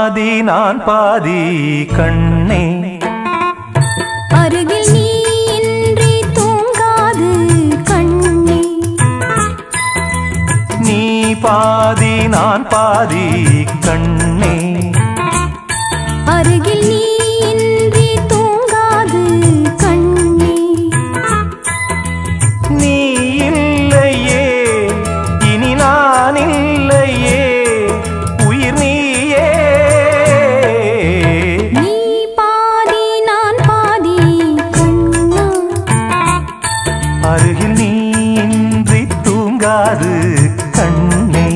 பாதி நான் பாதி கண்ணே அருகில் நீ இன்றி தூங்காது கண்ணே நீ பாதி நான் பாதி கண்ணே அருகில் நீ இன்றி தூங்காது கண்ணே நீ இல்லையே இனி நான் இல்லையே உயிர் நீயே நீ பாதி நான் பாதி கண்ணா அருகில் நீ இன்றி தூங்காது கண்ணே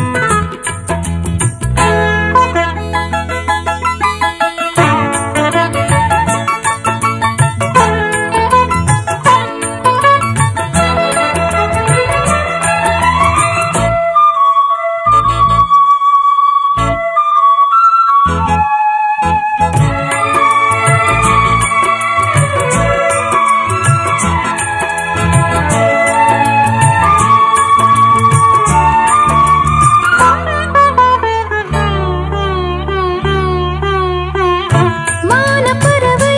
மானப்பறவை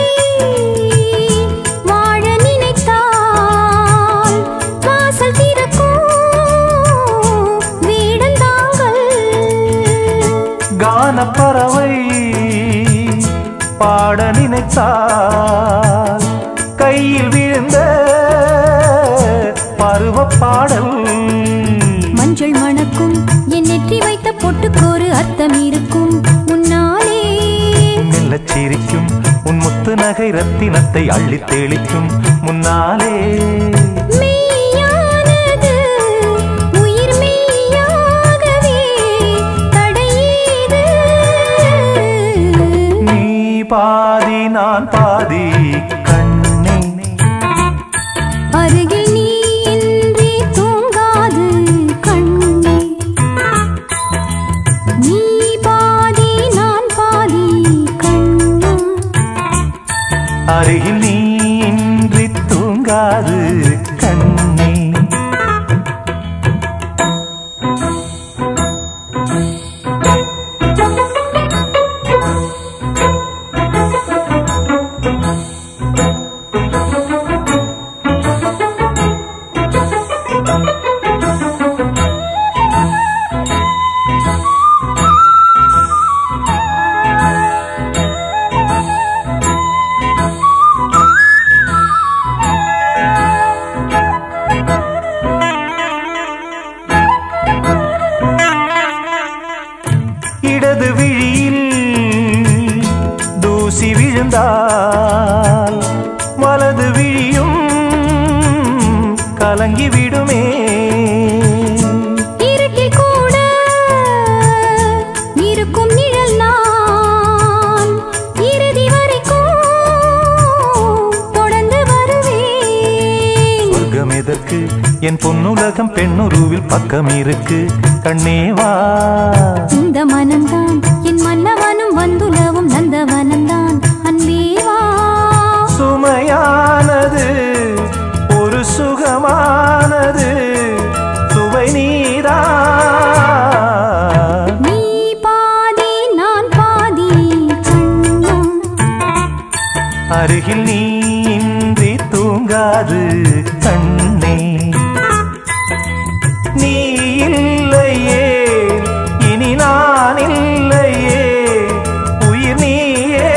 வாழ நினைத்தால் வாசல் திறக்கும் வீடந்தாங்கள் கானப்பறவை பாட நினைத்தால் கையில் விழுந்த பருவ பாடல் மஞ்சள் மணக்கும் என் நெற்றி வைத்த பொட்டுக்கோரு அர்த்தம் இருக்கும் முன்னாலே மெல்லச் சிரிக்கும் உன் முத்து நகை ரத்தினத்தை அள்ளித் தெளிக்கும் முன்னாலே மெய்யானது உயிர் மெய்யாகவே தடையீது நீ பாதி நான் பாதி கண்ணே அருகில் நீ இன்றி தூங்காது கண்ணே நீ பாதி நான் பாதி கண்ணா அருகில் நீ இன்றி தூங்காது கண்ணே இடது விழியில் தூசி விழுந்தால் வலது விழியும் கலங்கி விடுமே இருட்டில் கூட இருக்கும் நிழல் நான் இறுதி வரைக்கும் தொடர்ந்து வருவேன் சொர்க்கம் எதற்கு என் பொன்னுலகம் பெண்ணுருவில் பக்கம் இருக்கு கண்ணேவா இந்த மனம்தான் என் மன்னவனும் வந்துலவும் நந்தவனம்தான் அன்பேவா சுமையானது ஒரு சுகமானது சுவை நீரா நீ பாதி நான் பாதி கண்ணா அருகில் நீ இன்றி தூங்காது கண்ணே நீ இல்லையே இனி நான் இல்லையே உயிர் நீயே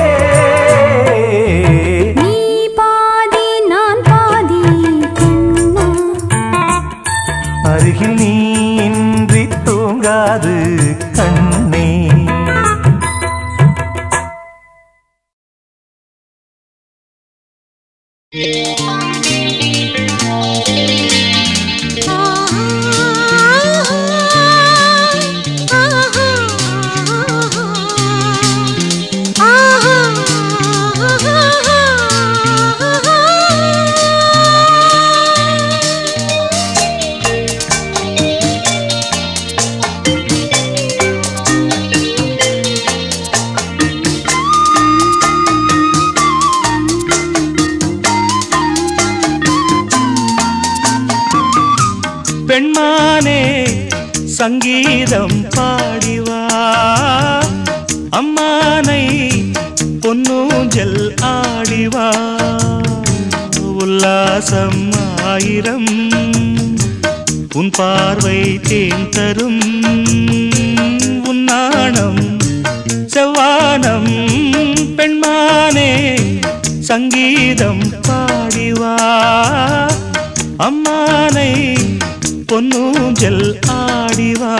நீ பாதி நான் பாதி கண்ணா அருகில் நீ இன்றி தூங்காது கண்ணே பெண்மானே சங்கீதம் பாடிவா அம்மானை பொன்னூஞ்சல் ஆடிவா உல்லாசம் ஆயிரம் உன் பார்வை தேன் தரும் உன் நாணம் செவ்வானம் பெண்மானே சங்கீதம் பாடிவா அம்மானை பொன்னூஞ்சல் ஆடிவா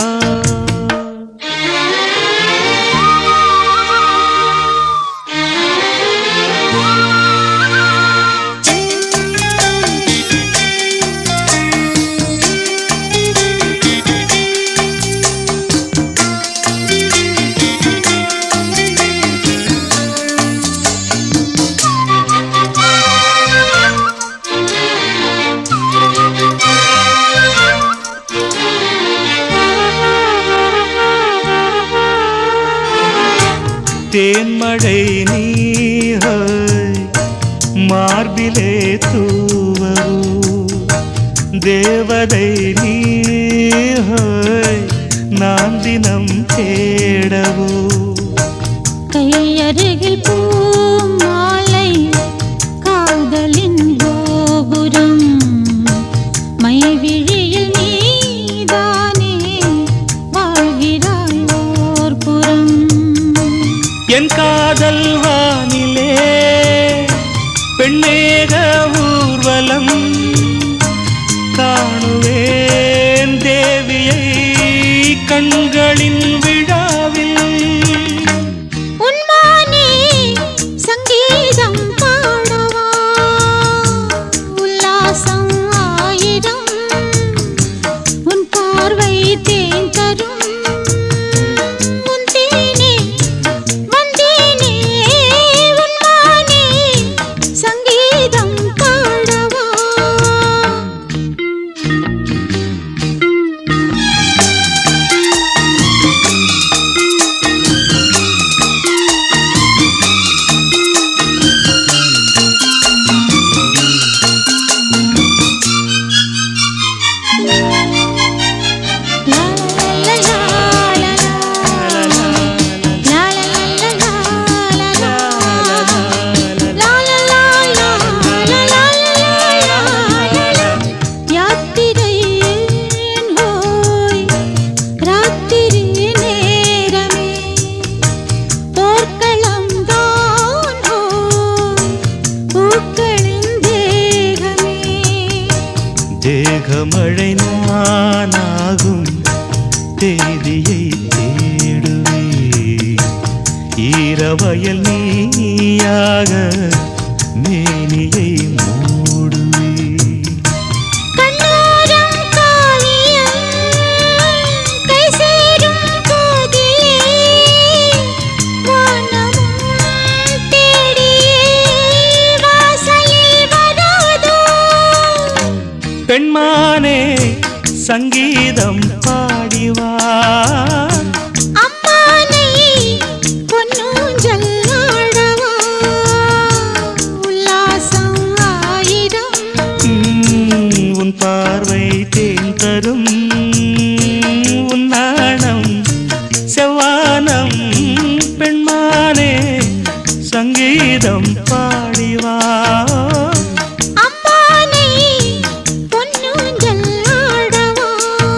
தேன்மழை நீஹாய் மார்பிலே தூவரோ தேவதை நீஹாய் நான் தினம் தேடவோ கையருகில் பூ மாலை காதலின் கோபுரம் மைவிழியில் நீதானே வாழ்கிறாய் ஓர் புறம் என் காதல் வானிலே பெண்ணேக ஊர்வலம் காணுவேன் தேவியை கண்களின் விழாவில் உன்மானே சங்கீதம் பாடவா உல்லாசம் ஆயிரம் உன் பார்வை தேன் தரும் உன் தேனே வந்தேனே உன்மானே சங்கீதம் பாடவா லா லா லா லா லா லா லா லா லா லா லா லா யாத்திரை ஏன் ஹோய் ராத்திரி நேரமே போர்க்களம் தான் ஹோய் பூக்களின் தேகமே தேகமழை நானாகும் தேதியை தேடுவே ஈரவயல் நீயாக மேனியை மூடுவே கண்ணோரம் காவியம் கை சேரும் போதிலே வானமும் தேடியே வாசலில் வராதோ பெண்மானே சங்கீதம் பாடிவா அம்மானை பொன்னூஞ்சல் ஆடவா உல்லாசம் ஆயிரம் உம், உன் பார்வை தேன் தரும் உன் நாணம் செவ்வானம் பெண்மானே சங்கீதம் பாடிவா அம்மானை பொன்னூஞ்சல் ஆடவா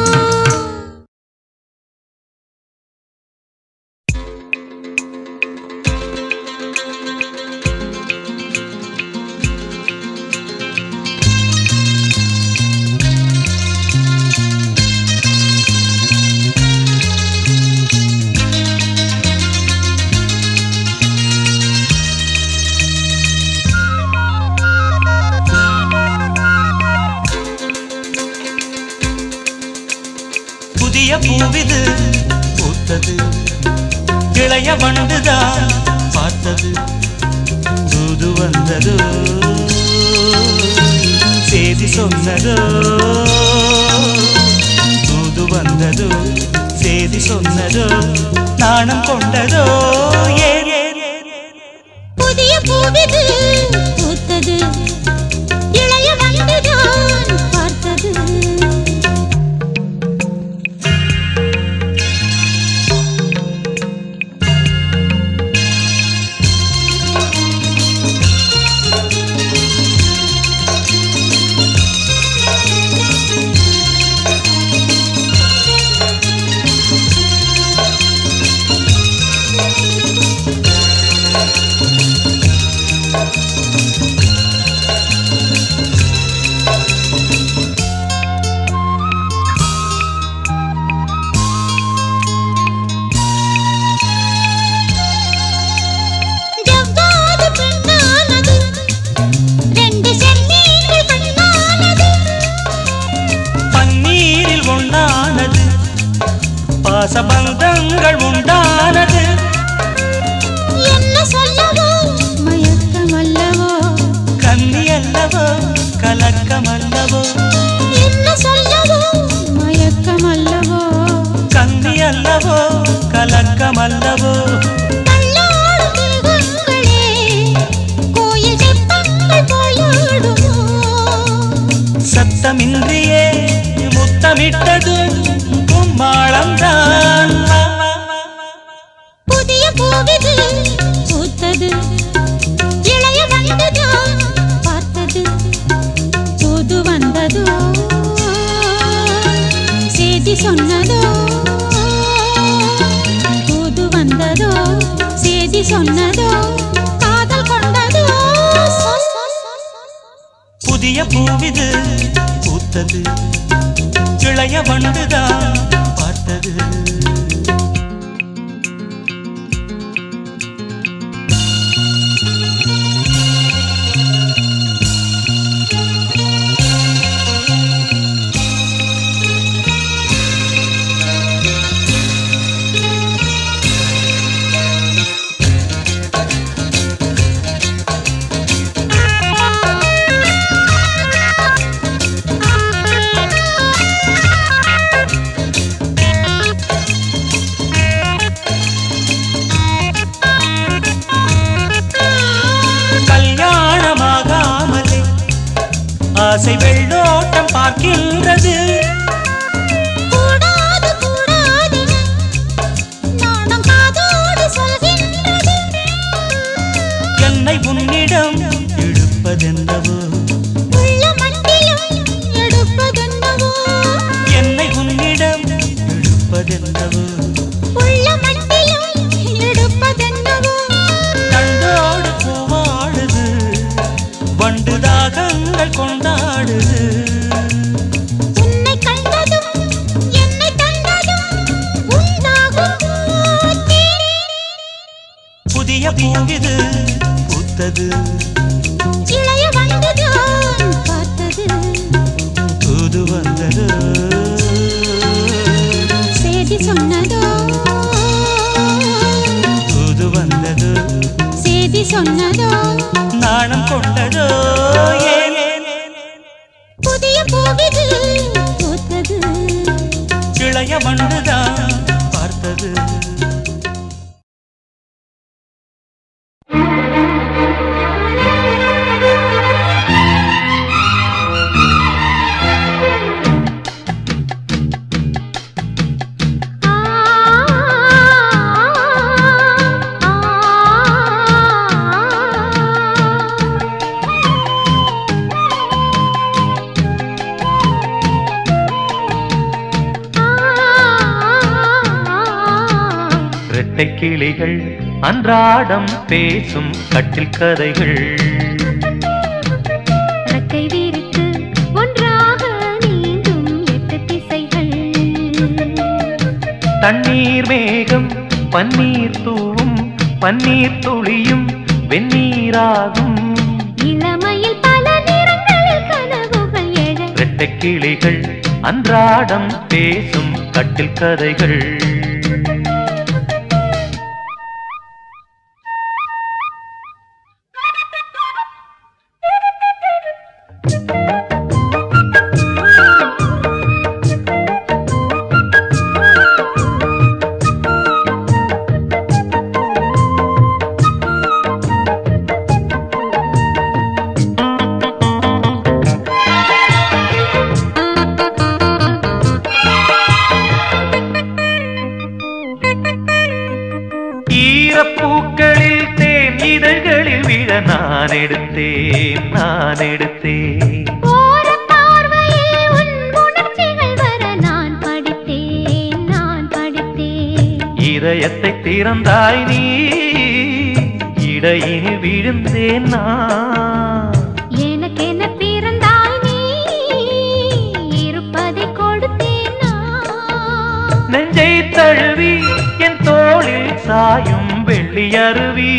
புதிய பூவிது பூத்தது இளைய வண்டுதான் பார்த்தது தூது வந்ததோ செய்தி சொன்னதோ தூது வந்ததோ செய்தி சொன்னதோ நாணம் கொண்டதோ ஏ ஏ, ஏ, ஏ. புதிய பூவிது பூத்தது இளைய வண்டுதான் பார்த்தது பாசபந்தங்கள் உண்டானது என்ன சொல்லவோ மயக்கம் அல்லவோ கன்னி அல்லவோ கலக்கம் அல்லவோ என்ன சொல்லவோ மயக்கம் அல்லவோ கன்னி அல்லவோ கலக்கம் அல்லவோ தள்ளாடும் தேகங்களே கோயில் தெப்பங்கள் போயாடுமோ சத்தமின்றியே முத்தமிட்டது கும்மாளம்தான் புதிய பூவிது பூத்தது இளைய வந்ததும் பார்த்தது தூது வந்ததோ செய்தி சொன்னதோ தூது வந்ததோ செய்தி சொன்னதோ காதல் கொண்டதோ புதிய பூவிது பூத்தது இளைய வண்டுதான் பார்த்தது கல்யாணமாகாமலே ஆசை வெள்ளோட்டம் பார்க்கின்றது கூடாது கூடாதென நாணம் காதோடு சொல்கின்றது என்னை உன்னிடம் இழுப்பதென்னவோ உள்ள மண்டிலும் எடுப்பதென்னவோ என்னை உன்னிடம் இழுப்பதென்னவோ உள்ள மண்டிலும் எடுப்பதென்னவோ தண்டோடு பூவாடுது வண்டு தாகங்கள் கொண்டாடுது உன்னை கண்டதும் என்னை தந்ததும் உண்டாகும் போதே. புதிய பூவிது பூத்தது இளைய வந்துதான் பார்த்தது தூது வந்தது செய்தி சொன்னதோ தூது வந்தது செய்தி சொன்னதோ நாணம் கொண்டதோ ஏன் புதிய பூவிது பூத்தது இளைய வண்டுதான் பார்த்தது ஆ இரட்டை கிளிகள் அன்றாடம் பேசும் கட்டில் கதைகள் ரெக்கை விரித்து ஒன்றாக நீந்தும் எட்டு திசைகள் தண்ணீர் மேகம் பன்னீர் தூவும் பன்னீர் துளியும் வெந்நீராகும் இளமையில் பல நிறங்களில் கனவுகள் எழ இரட்டை கிளிகள் அன்றாடம் பேசும் கட்டில் கதைகள் ஈரப்பூக்களில் தேன் இதழ்களில் விழ நான் எடுத்தேன் நான் எடுத்தேன் ஓரப் பார்வையில் உன் உணர்ச்சிகள் வர நான் படித்தேன் நான் படித்தேன் இதயத்தை திறந்தாய் நீ இடையினில் விழுந்தேன் நான் எனக்கென பிறந்தாய் நீ இருப்பதை கொடுத்தேன் நான் நெஞ்சை தழுவி என் தோளில் சாயும் வெள்ளி அருவி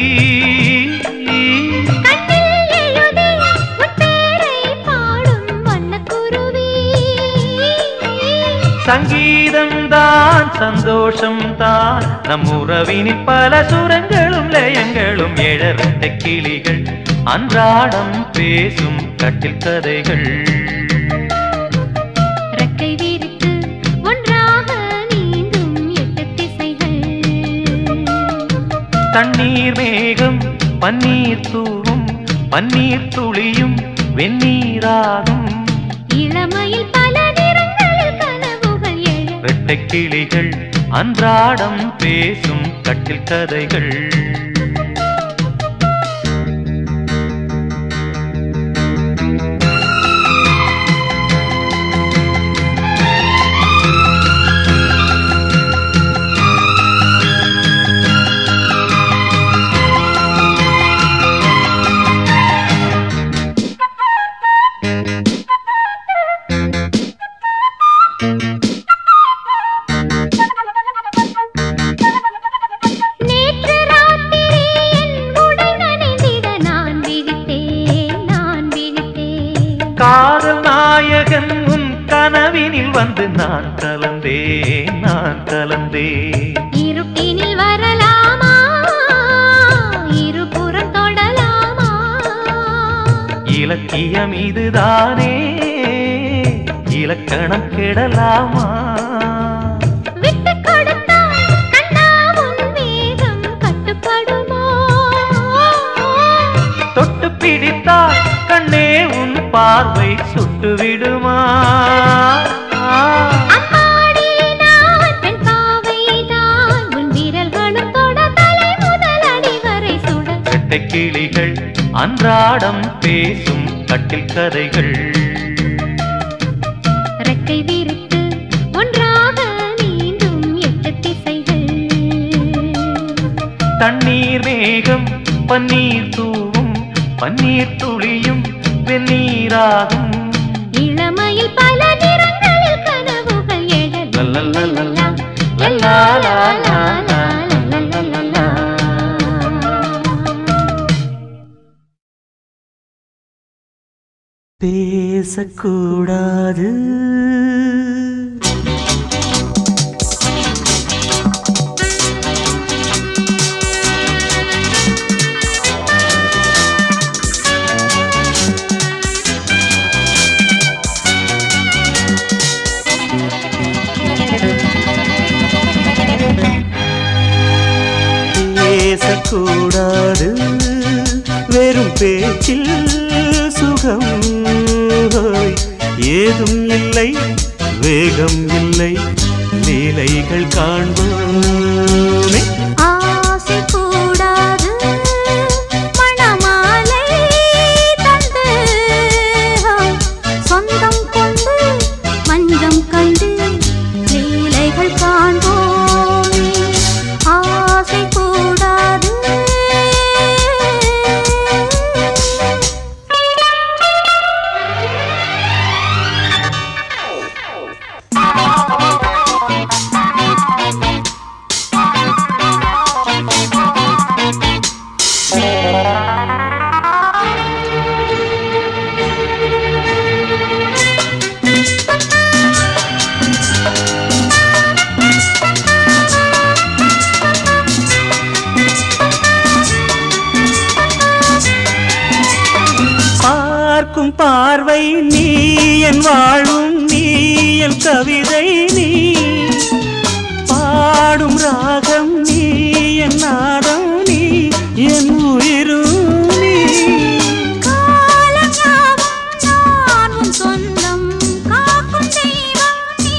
கண்ணில் எழுதி உன் பேரை பாடும் வண்ணக்குருவி சங்கீதம் தான் சந்தோஷம் தான் நம் உறவினில் பல சுரங்களும் லயங்களும் எழரட்ட கிளிகள் அன்றாடம் பேசும் கட்டில் கதைகள் ரெக்கை விரித்து ஒன்றாக நீந்தும் எட்டு திசைகள் தண்ணீர் மேகம் பன்னீர் தூவும் பன்னீர் துளியும் வெந்நீராகும் இளமையில் பல நிறங்களில் கனவுகள் எழ ரெட்டை கிளிகள் அன்றாடம் பேசும் கட்டில் கதைகள் நேற்று ராத்திரி என் உடை நனைந்திட நான் விழித்தேன் நான் விழித்தேன் காதல் நாயகன் உன் கனவினில் வந்து நான் கலந்தேன் நான் கலந்தேன் இருட்டினில் வரலாமா இருபுறம் தொடலாமா இலக்கியம் இதுதானே இலக்கணம் கெடலாமா விட்டு கொடுத்தால் கண்ணா உன் வேகம் கட்டுப்படுமோ தொட்டு பிடித்தால் கண்ணே உன் பார்வை சுட்டு விடுமா அம்மாடி நான் பெண் பாவைதான் உன் விரல்களும் தொட தலை முதல் அடி வரை சுட ரெட்டை கிளிகள் அன்றாடம் பேசும் கட்டில் கதைகள் ரெக்கை விரித்து ஒன்றாக நீந்தும் எட்டு திசைகள் தண்ணீர் மேகம் பன்னீர் தூவும் பன்னீர் துளியும் வெந்நீராகும் இளமையில் பல நிறங்களில் கனவுகள் எழ லல்லல்லல்லல்லா, லல்லாலாலாலா, லல்லல்லல்லா. பேசக்கூடாது பேசக்கூடாது வெறும் பேச்சில் சுகம் ஹோய். ஏதும் இல்லை வேகம் இல்லை லீலைகள் காண்போமே ஆசை கூடாது மணமாலை தந்து சொந்தம் கொண்டு மஞ்சம் கண்டு லீலைகள் காண்போமே ஆசை கூடாது பார்க்கும் பார்வை நீ என் வாழும் நீ என் கவிதை நீ பாடும் ராகம் நீ என் நாதம் நீ என் உயிரும் நீ காலம் யாவும் நான் உன் சொந்தம் காக்கும் தெய்வம் நீ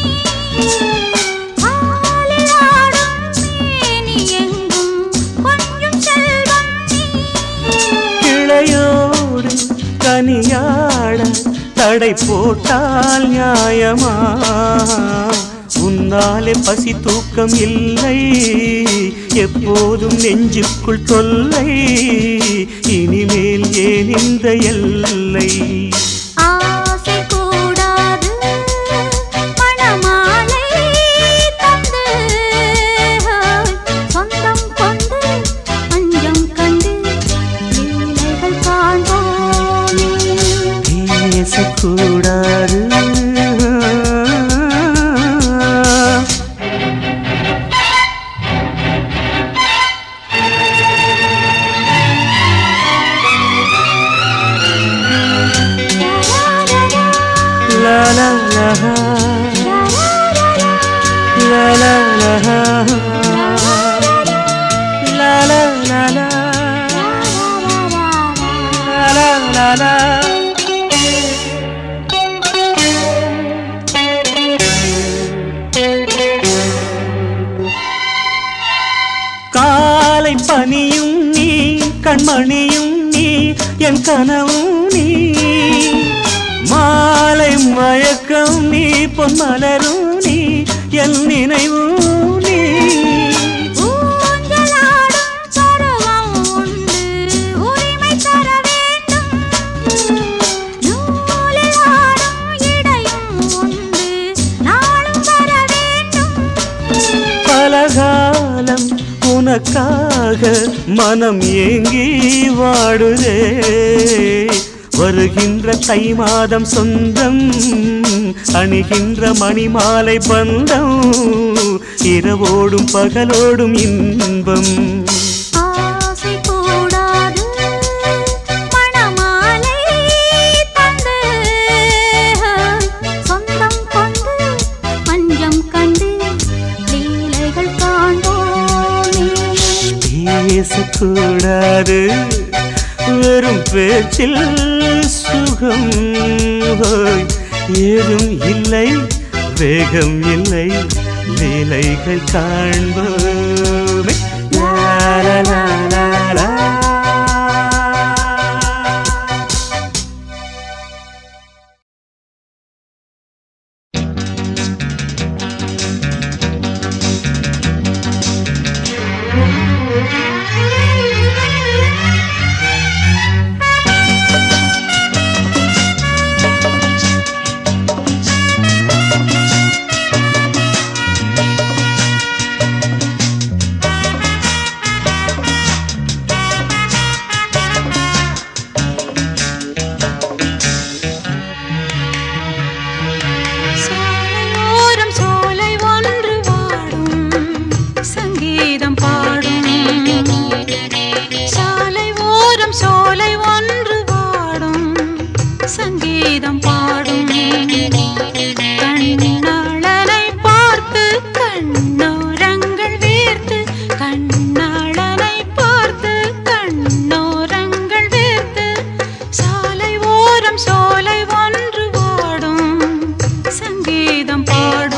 காலில் ஆடும் மேனி எங்கும் கொஞ்சம் செல்வம் நீ கிளையோடு கனியாட தடை போட்டால் நியாயமா உன்னாலே பசி தூக்கம் இல்லை எப்போதும் நெஞ்சுக்குள் தொல்லை இனிமேல் ஏன் இந்த எல்லை ஆசை கூடாது மணமாலை தந்து சொந்தம் கொண்டு அஞ்சம் கண்டு லீலைகள் காண்போமே பேசக்கூடாது லா லா லா லா லா லா லா லா லா லா லா லா லா காலை பனியும் நீ கண்மணியும் நீ என் கனவும் நீ மாலை மயக்கம் நீ பொன்மலரும் நீ என் நினைவும் நீ ஊஞ்சலாடும் பருவம் உண்டு, உரிமை தர வேண்டும். நூலில் ஆடும் இடையும் உண்டு, நாளும் வர வேண்டும். பலகாலம் உனக்காக மனம் ஏங்கி வாடுதே வருகின்ற தை மாதம் சொந்தம் அணிகின்ற மணிமாலை பந்தம் இரவோடும் பகலோடும் இன்பம் ஆசை கூடாது, மணமாலை தந்து, சொந்தம் கொண்டு, மஞ்சம் கண்டு, லீலைகள் காண்போமே பேசக்கூடாது வெறும் பேச்சில் சுகம் ஹோய். ஏதும் இல்லை வேகம் இல்லை லீலைகள் காண்போமே லா, லா, லா, லா, லா. சாலையோரம் சோலை ஒன்று வாடும் சங்கீதம் பாடும் சாலை ஓரம் சோலை ஒன்று வாடும் சங்கீதம் பாடும் கண்ணாளனை பார்த்து கண்ணோரங்கள் வேர்த்து கண்ணாளனை பார்த்து கண்ணோரங்கள் வேர்த்து சாலை ஓரம் சோலை ஒன்று வாடும் சங்கீதம் பாடும்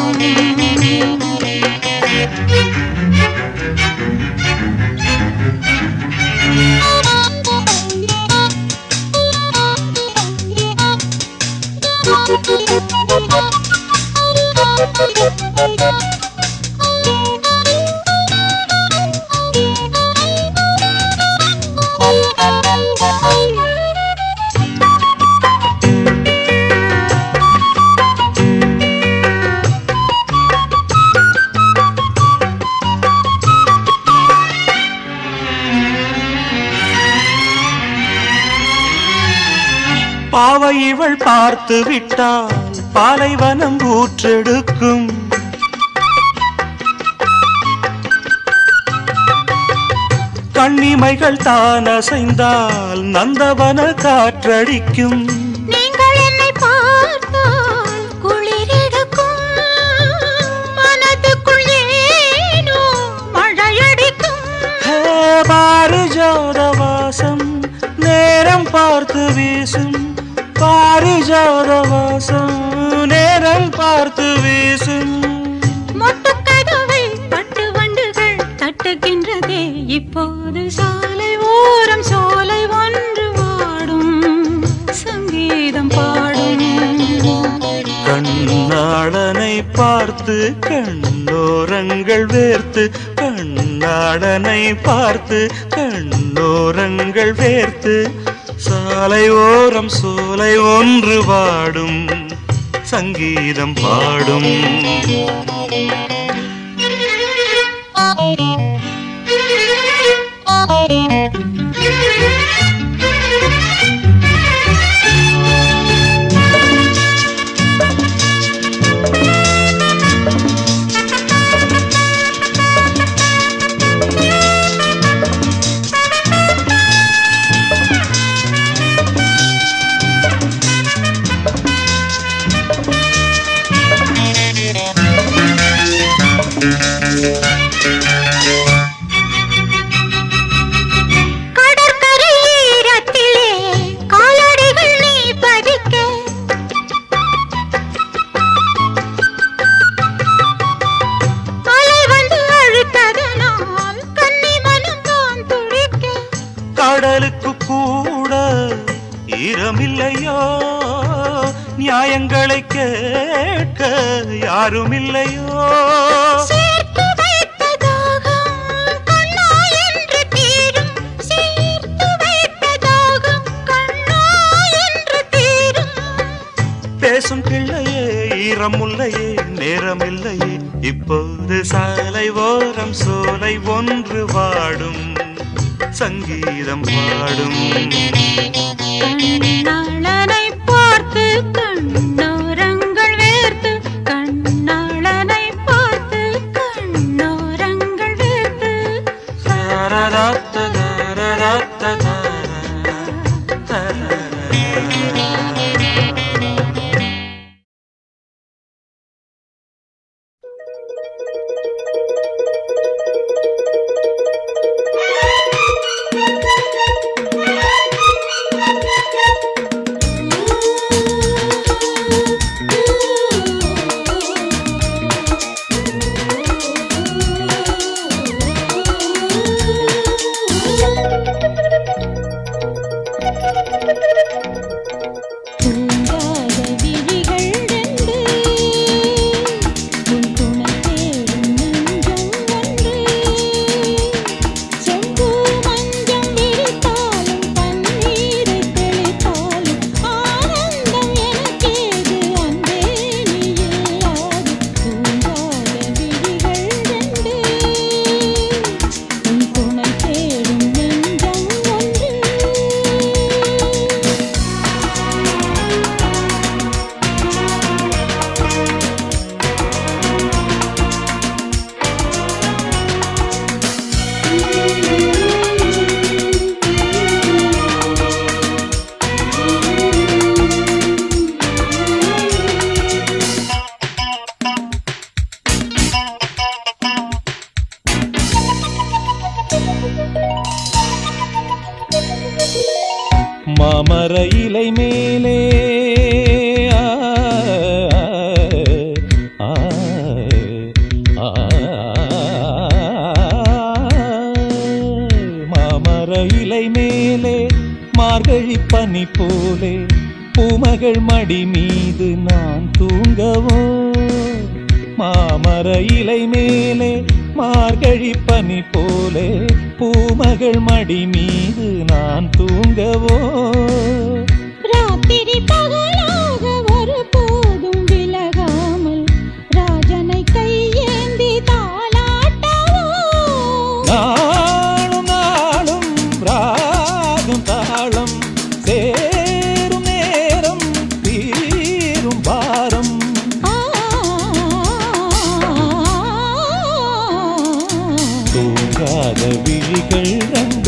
பாவை இவள் பார்த்து விட்டால் பாலைவனம் ஊற்றெடுக்கும் கண்ணிமைகள் தான் அசைந்தால் நந்தவன காற்றடிக்கும் நீங்கள் என்னை பார்த்தால் குளிரெடுக்கும் மனதுக்குள் ஏனோ மழையடிக்கும் ஹே, பாரிஜாத வாசம் நேரம் பார்த்து வீசும் பாரிஜாத வாசம் நேரம் பார்த்து வீசும் மொட்டுக்கதவை பட்டு வண்டுகள் தட்டுகின்றதே இப்போது சாலை ஓரம் சோலை ஒன்று வாடும் சங்கீதம் பாடும் கண்ணாளனை பார்த்து கண்ணோரங்கள் வேர்த்து கண்ணாளனை பார்த்து கண்ணோரங்கள் வேர்த்து சாலை ஓரம் சோலை ஒன்று பாடும் சங்கீதம் பாடும் கேட்க யாரும் இல்லையோ சேர்த்து வைத்த தாகம் கண்ணா என்று தீரும் சேர்த்து வைத்த தாகம் கண்ணா என்று தீரும் பேசும் பிள்ளையே ஈரம் முல்லையே நேரமில்லையே இப்போது சாலை ஓரம் சோலை ஒன்று வாடும் சங்கீதம் பாடும் கண்ணாளனை பார்த்து கண்ணோரங்கள் வேர்த்து கண்ணாளனை பார்த்து கண்ணோரங்கள் வேர்த்து தூங்காத விழிகள் ரெண்டு உன் துணை தேடும் நெஞ்சம் ஒன்று செம்பு மஞ்சம் விரித்தாலும் பன்னீரை தெளித்தாலும் ஆனந்தம் எனக்கேது அன்பே நீ இல்லாது தூங்காத விழிகள் ரெண்டு உன் துணை தேடும் நெஞ்சம் ஒன்று மாமர இலை மேலே ஆ, ஆ, ஆ, மாமர இலை மேலே மார்கழி பனி போலே பூமகள் மடி மீது நான் தூங்கவோ மாமர இலை மேலே மார்கழி பனி போலே பூமகள் மடி மீது நான் தூங்கவோ ராத்திரி பகலாக ஒரு போதும் விலகாமல் ராஜனை கையேந்தி தாளாட்டவோ நாளும் நாளும் ராகம் தாளம் சேரும் நேரம் தீரும் பாரம் ஆ தூங்காத விழிகள் ரெண்டு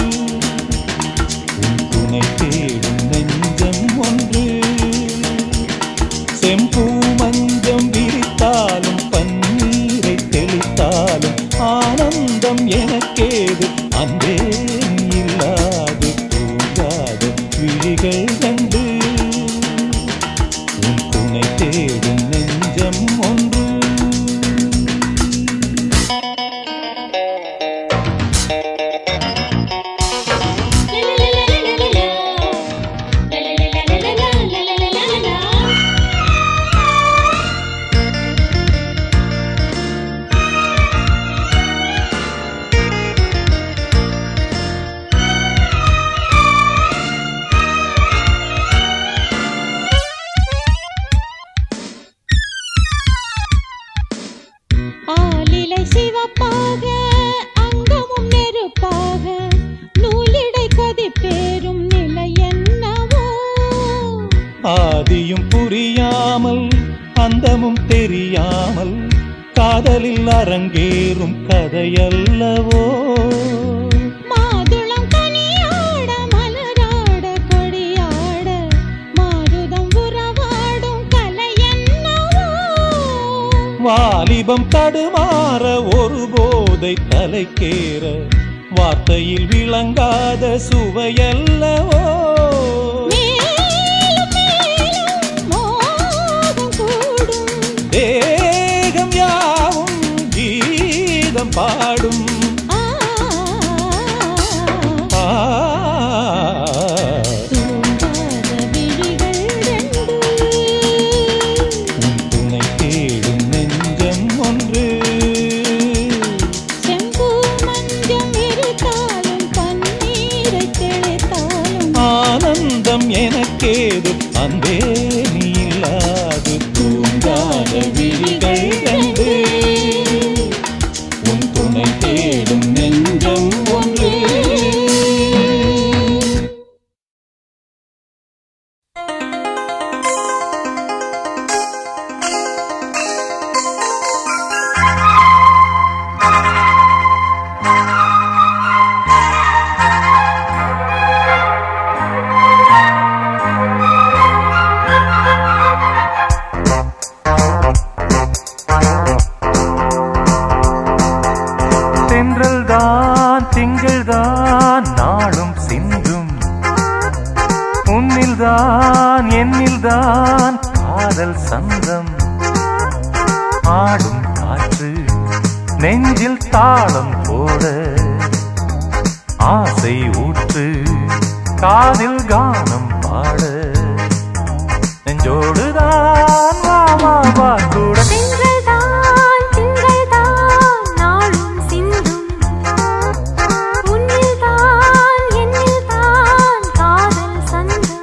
உன் துணை தேடும் நெஞ்சம் ஒன்று செம்பூ மஞ்சம் விரித்தாலும் பன்னீரை தெளித்தாலும் ஆனந்தம் எனக்கேது அன்பே நீ இல்லாது தூங்காத விழிகள் ரெண்டு உன் துணை தேடும் நெஞ்சம் ஒன்று ஆலிலை சிவப்பாக அங்கமும் நெருப்பாக நூலிடை கொதிப்பேறும் நிலை என்னவோ ஆதியும் புரியாமல் அந்தமும் தெரியாமல் காதலில் அரங்கேறும் கதையல்லவோ மாதுளம் கனியாட மலராட கொடியாட மாருதம் உறவாடும் கலை என்னவோ வாலிபம் தடுமாற ஒரு போதை தலைக்கேற வார்த்தையில் விளங்காத சுவையல்லவோ மேலும் மேலும் மோகம் கூடும் தேகம் யாவும் கீதம் பாடும் ஆ ஆ தூங்காத விழிகள் ரெண்டு சொந்தம் ஆடும் காற்று நெஞ்சில் தாளம் போட ஆசை ஊற்று காதில் கானம் பாட நெஞ்சோடுதான் வா வா வா கூட திங்கள்தான் திங்கள்தான் நாளும் சிந்தும் உன்னில்தான் என்னில்தான் காதல் சந்தம்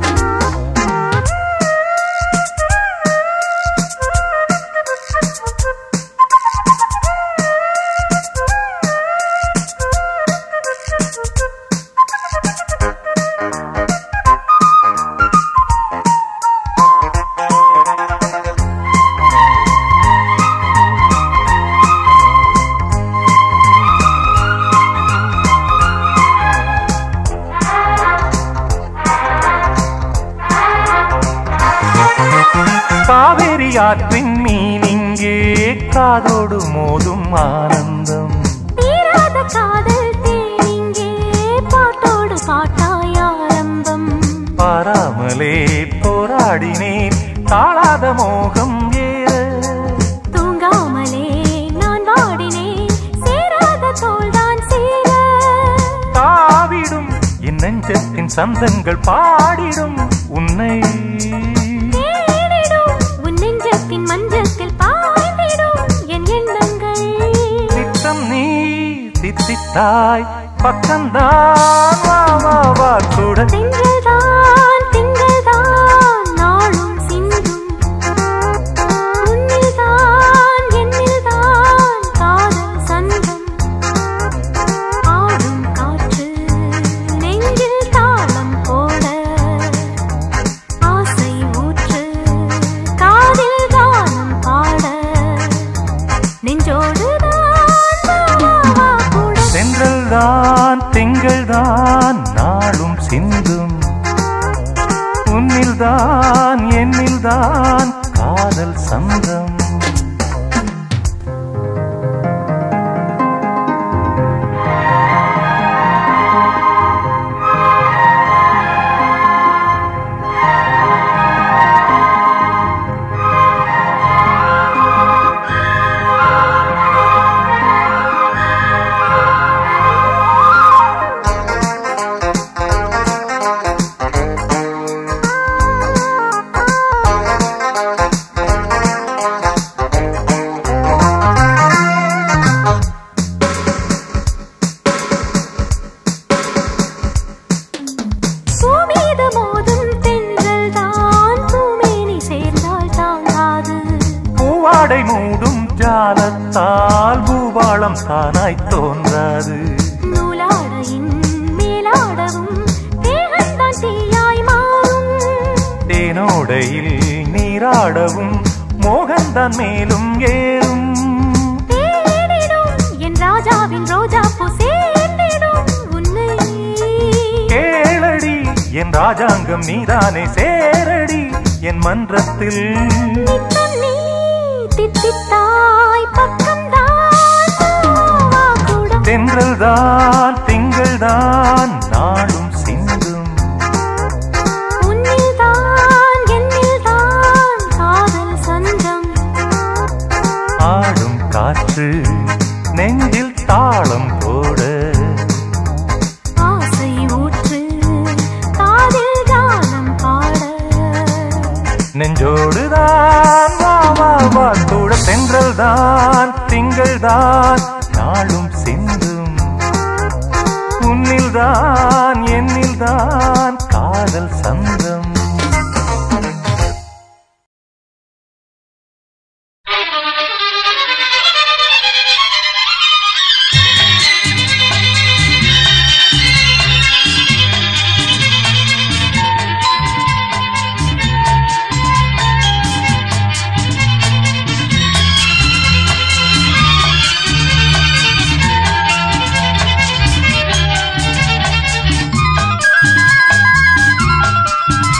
காவேரி ஆற்றின் மீனிங்கே காதோடு மோதும் ஆனந்தம் தீராத காதல் தேனிங்கே பாட்டோடு பாட்டாய் ஆரம்பம் பாராமலே போராடினேன் தாழாத மோகம் ஏற தூங்காமலே நான் வாடினேன் சேராத தோல்தான் சேர தாவிடும் என் நெஞ்சத்தின் சந்தங்கள் பாடிடும் உன்னை தேடிடும் உன் நெஞ்சத்தின் மஞ்சத்தில் பாய்ந்திடும் என் எண்ணங்கள் திட்டம் நீ தித்தித்தாய் பக்கம்தான் வா வா வா கூட திங்கள்தான் திங்கள்தான் நாளும் சிந்தும் உன்னில்தான் என்னில்தான் காதல் சந்தம் ஆடும் காற்று நெஞ்சில் தாளம் போட ஆசை ஊற்று காதில் கானம் பாட நெஞ்சோடு கூட சென்றல் தான் திங்கள் தான் நாளும் சிந்தும் உன்னில் தான் என்னில் தான் காதல் சந்தம் பூமீது மோதும் தென்றல் தான் பூமேனி சேர்ந்தால் தாங்காது பூவாடை மூடும் ஜாலத்தால் பூபாளம் தானாய் தோன்றாது நூலாடையின் மேலாடவும் தேகந்தான் தீயாய் மாறும் தேனோடையில் நீராடவும் மோகன்தான் மேலும் ஏறும் தேடிடும் என் ராஜாவின் ரோஜா பூ சேர்ந்திடும் உன்னை கேளடி என் ராஜாங்கம் நீதானே சேரடி என் மன்றத்தில் நித்தம் நீ தித்தித்தாய் பக்கம்தான் வா கூட தென்றல் தான் திங்கள் தான் நாளும் சிந்தும் உன்னில்தான் என்னில்தான் காதல் சந்தம் ஆடும் காற்று நெஞ்சில் தாளம் போட ஆசை ஊற்று காதில் கானம் பாட நெஞ்சோடுதான் வா வா வா கூட தென்றல் தான் திங்கள் தான் நாளும் சிந்தும் உன்னில் தான் என்னில் தான் காதல் சந்தம் ஆ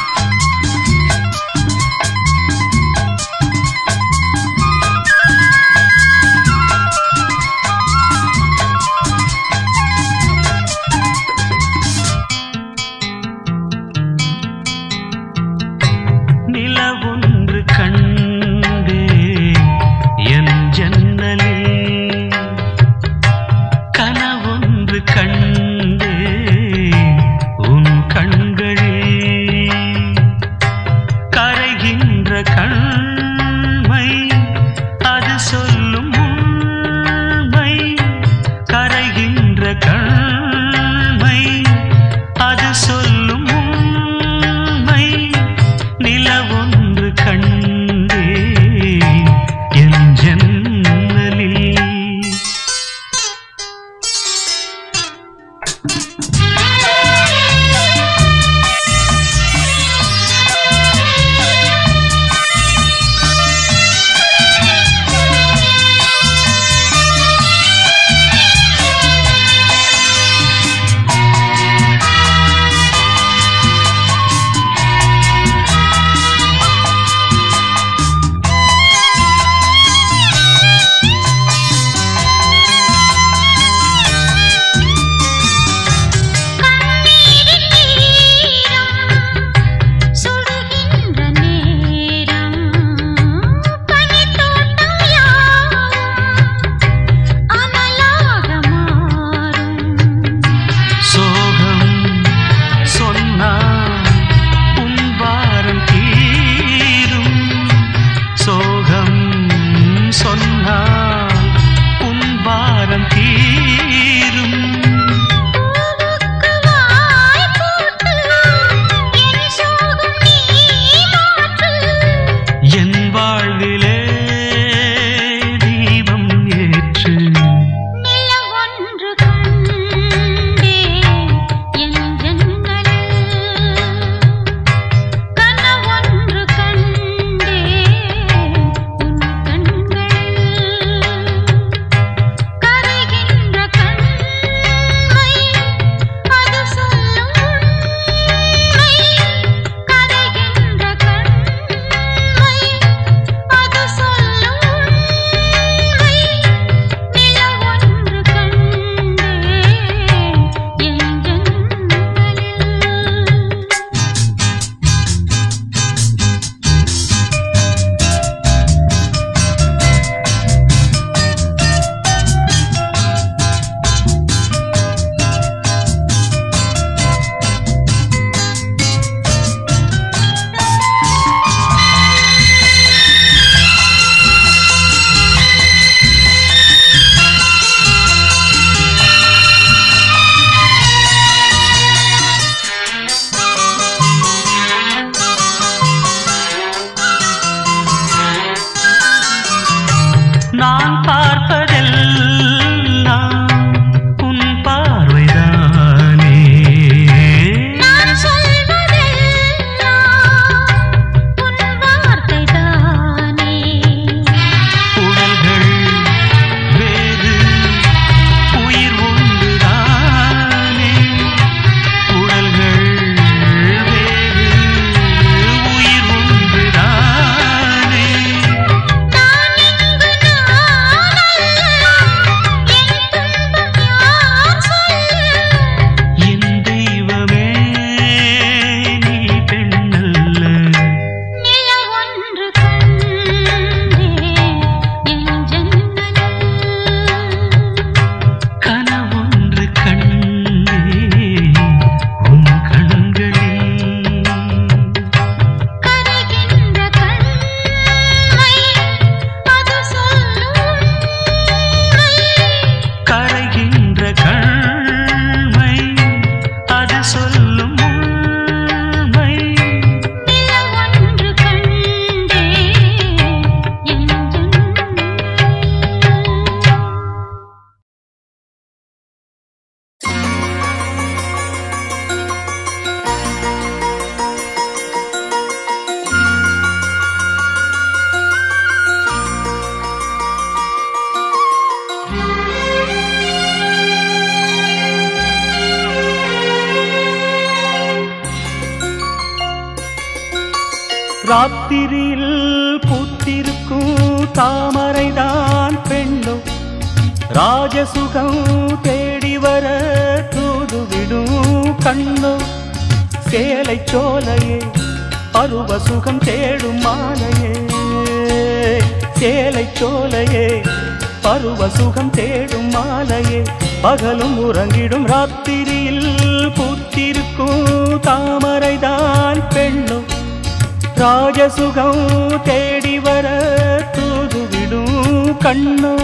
வாழ்விலே தீபம் ஏற்று நிலவொன்று கண்டே என் ஜன்னலில் கனவொன்று கண்டே உன் கண்களில் கரைகின்ற கண்மை அது சொல்லும் உண்மை கரைகின்ற கண்மை அது சொல்லும் உண்மை நிலவொன்று கண்டே என் ஜன்னலில் நான் பார்ப்பதெல்லாம் உன் பார்வைதானே நான் சொல்வதெல்லாம் உன் வார்த்தைதானே உடல்கள் வேறு உயிர் ஒன்றுதானே உடல்கள் வேறு உயிர் ஒன்றுதானே நான் இங்கு நான் அல்ல என் துன்பம் யார் சொல்ல என் தெய்வமே நீ பெண்ணல்ல நிலவொன்று கண்டே என் ஜன்னலில் கனவொன்று கண்டே உன் கண்களில் கரைகின்ற கண்மை அது சொல்லும் உண்மை கரைகின்ற கண்மை அது சொல்லும் உண்மை நிலவொன்று கண்டே என் ஜன்னலில் ராத்திரியில் பூத்திருக்கும் தாமரைதான் பெண்ணும் ராஜசுகம் தேடி வர தூதுவிடும் கண்ணும் சேலை சோலையே பருவ சுகம் தேடும் மாலையே சேலை சோலையே பருவ சுகம் தேடும் மாலையே பகலும் உறங்கிடும் ராத்திரியில் பூத்திருக்கும் தாமரைதான் பெண்ணும் ராஜசுகம் தேடி வர தூதுவிடும் கண்ணோ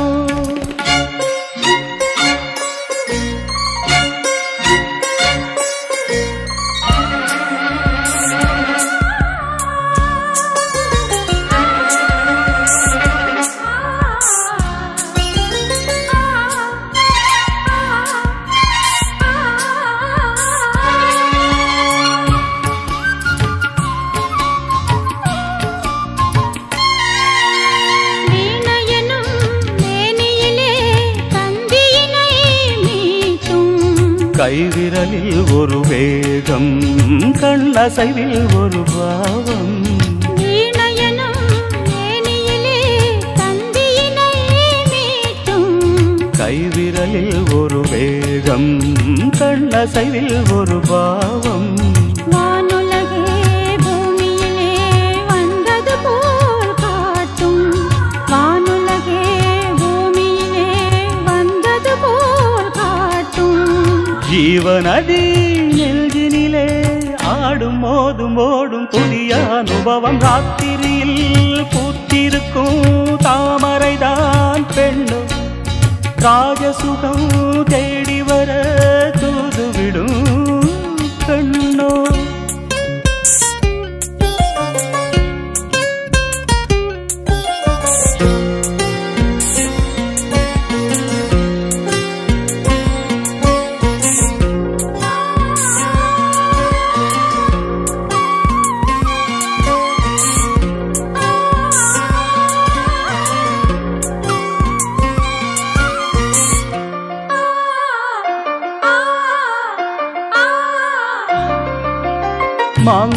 வீணையனும் மேனியிலே தந்தியினை மீட்டும் கைவிரலில் ஒரு வேகம் கண்ணசைவில் ஒரு பாவம் வீணையனும் மேனியிலே தந்தியினை மீட்டும் கைவிரலில் ஒரு வேகம் கண்ணசைவில் ஒரு பாவம் வானுலகே பூமியிலே வந்தது போல் காட்டும் வானுலகே பூமியிலே வந்தது போல் காட்டும் ஜீவநதி நெஞ்சினிலே ஆடும் மோதும் ஓடும் புதிய அனுபவம் ராத்திரியில் பூத்திருக்கும் தாமரைதான் பெண்ணும் ராஜசுகம் தேடி வர தூதுவிடும் கண்ணோ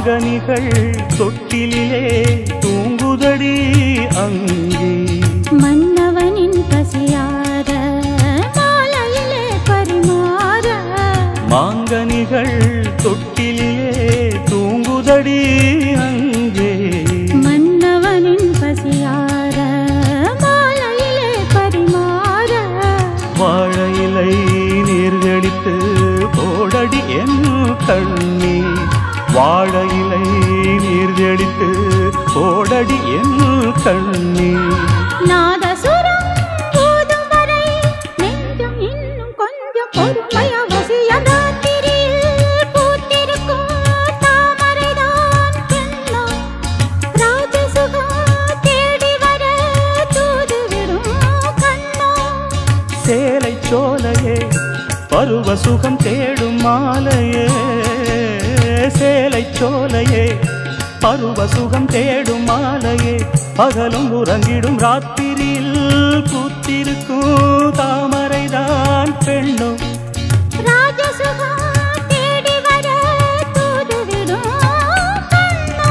மாங்கனிகள் தொட்டிலே தூங்குதடி அங்கே மன்னவனின் பசியார மாலையிலே பரிமாற மாங்கனிகள் தொட்டிலே தூங்குதடி அங்கே மன்னவனின் பசியார மாலையிலே பரிமாற வாழையிலை நீர்கடித்து போடடி என் கண்ணி வாழையிலை நீர்கடித்து போடடி என் கண்ணி நாதசுரம் போதும் வரை நெஞ்சம் இன்னும் கொஞ்சம் பொறுமையா வசிய ராத்திரியில் பூத்திருக்கும் தாமரைதான் பெண்ணா ராஜசுகம் தேடி வர தூது விடும் கண்ணா சேலை சோலையே பருவ சுகம் தேடும் மாலையே சேலை சோலையே பருவ சுகம் தேடும் மாலையே பகலும் உறங்கிடும் ராத்திரியில் பூத்திருக்கும் தாமரைதான் பெண்ணும் ராஜசுகம் தேடி வர தூது விடும் கண்ணா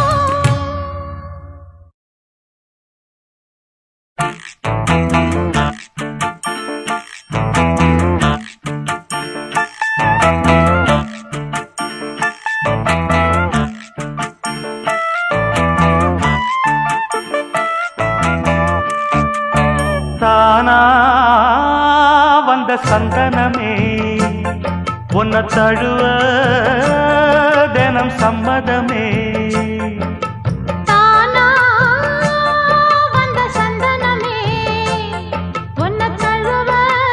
தானா வந்த சந்தனமே உன்னை தழுவ தினம் சம்மதமே தானா வந்த சந்தனமே உன்னை தழுவ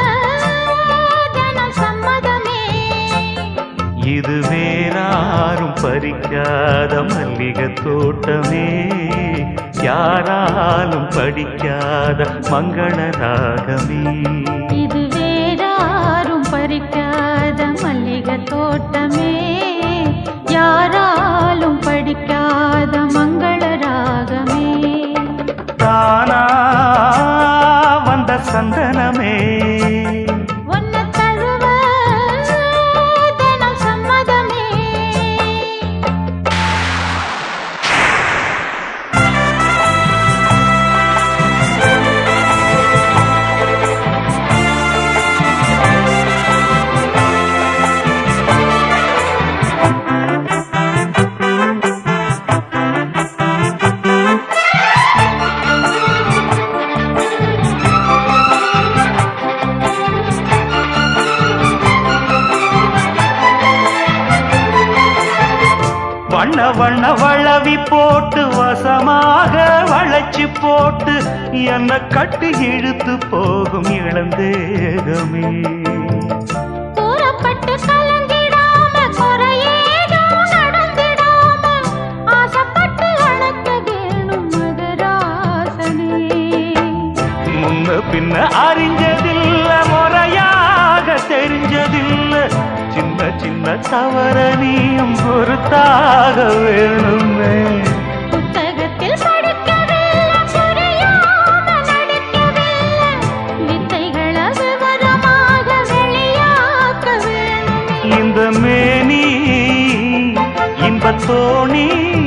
தினம் சம்மதமே இது வேறாரும் பறிக்காத மல்லிகை தோட்டமே யாராலும் படிக்காத மங்கள ராகமே இது வேறாரும் பறிக்காத மல்லிகை தோட்டமே யாராலும் படிக்காத மங்கள ராகமே தானா வந்த சந்தனமே உன்னை தழுவ தினம் சம்மதமே வண்ண வண்ண வளவி போட்டு வசமாக வளைச்சு போட்டு என்ன கட்டி இழுத்து போகும் இளந்தேகமே கூறப்பட்டு கலந்திடாம குறையேதும் நடந்திடாம ஆசைப்பட்டு அழைக்க வேணும் மகராசனே முன்ன பின்ன அறிஞ்சதில்ல முறையாக தெரிஞ்சதில்ல சின்ன சின்ன தவற நீயும் பொறுத்தாக வேணுமே புத்தகத்தில் படிக்கவில்லை புரியாம நடிக்கவில்லை வித்தைகளை விவரமாக வெளியாக்க வேணுமே இந்த மேனி இன்ப தோணி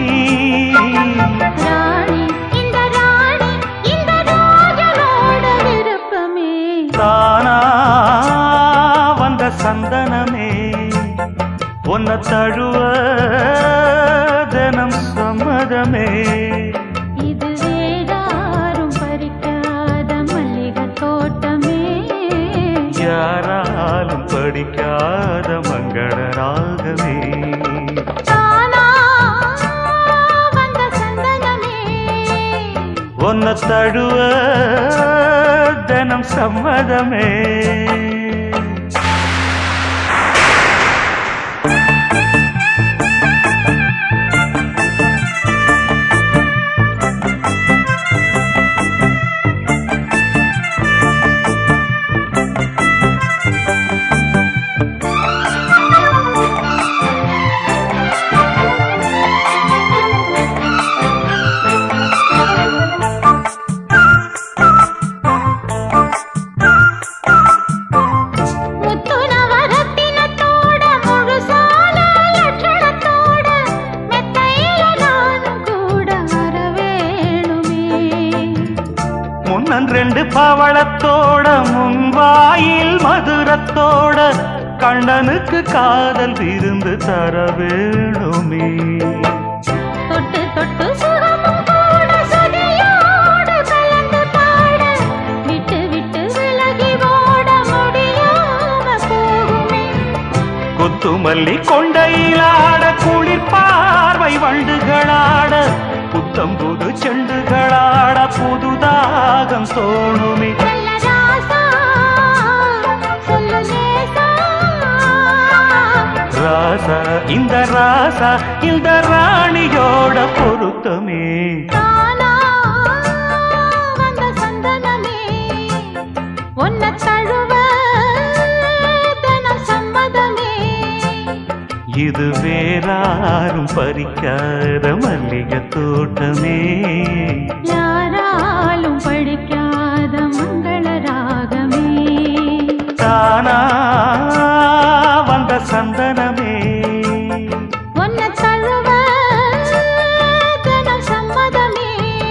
ராணி இந்த ராணி இந்த ராஜனோட விருப்பமே தானா வந்த சந்தனமே உன்னை தழுவ தினம் சம்மதமே இது வேறாரும் பறிக்காத மல்லிகை தோட்டமே யாராலும் படிக்காத மங்கள ராகமே தானா வந்த சந்தனமே உன்னை தழுவ தினம் சம்மதமே கண்ணன் ரெண்டு பவளத்தோட முன்வாயில் மதுரத்தோட கண்ணனுக்கு காதல் விருந்து தர வேணுமே தொட்டு தொட்டு சுகமும் கூட சுதியோடு கலந்து பாட விட்டு விட்டு விலகி ஓட முடியாம போகுமே கொத்துமல்லி கொண்டையிலாட குளிர் பார்வை வண்டுகளாட புத்தம் புது செண்டுகளாட புதுதாகம் தோணுமே நல்ல ராசா சொல்லு லேசா ராசா இந்த ராசா இந்த ராணியோட பொருத்தமே தானா வந்த சந்தனமே உன்னை தழுவ தினம் சம்மதமே இது வேறாரும் பறிக்காத மல்லிகை தோட்டமே யாராலும் படிக்காத மங்கள ராகமே தானா வந்த சந்தனமே உன்னை தழுவ தினம் சம்மதமே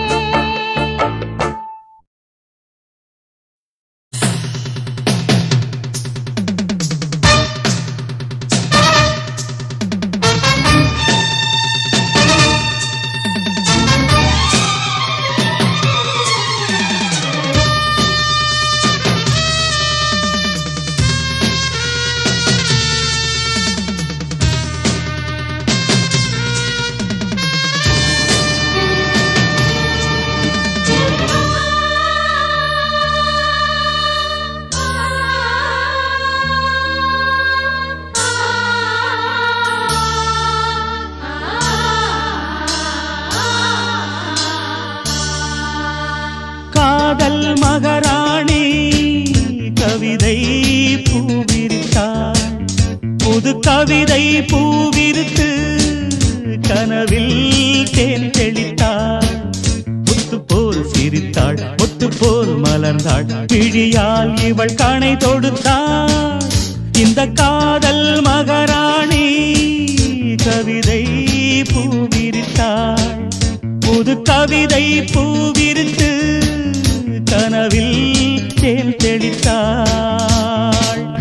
காதல் மகராணி கவிதை பூவிரித்தாள் புது கவிதை பூவிரித்து கனவில் தேன் தெளித்தாள் முத்து போல் சிரித்தாள் முத்து போல் மலர்ந்தாள் கிழியால் இவள் கணை தொடுத்தாள் இந்த காதல் மகராணி கவிதை பூவிரித்தாள் புது கவிதை பூவிரித்து கனவில் தேன் தெளித்தாள்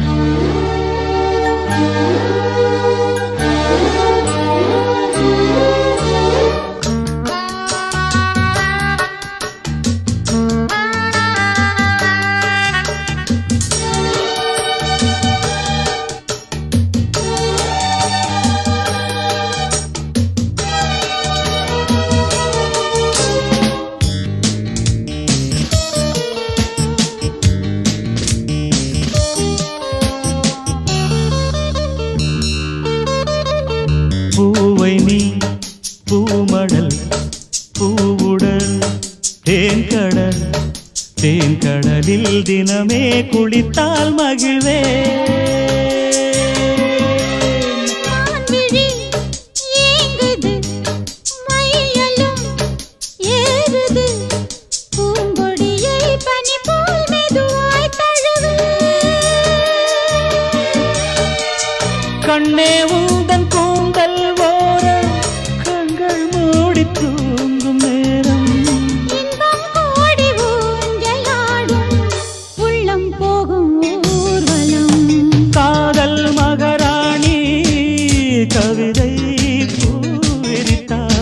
பூவை நீ பூமடல் பூவுடல் தேன்கடல் தேன்கடலில் தினமே குளித்தால் மகிழ்வே மான்விழி ஏங்குது, மையலும் ஏறுது, பூங்கொடியை பனி போல் மெதுவாய் தழுவு. கண்ணே உந்தன் கூந்தல் ஓர கண்கள் மூடி தூங்கும் நேரம் இன்பம் கோடி ஊஞ்சலாடும், உள்ளம் போகும் ஊர்வலம் காதல் மகராணி கவிதை பூவிரித்தாள்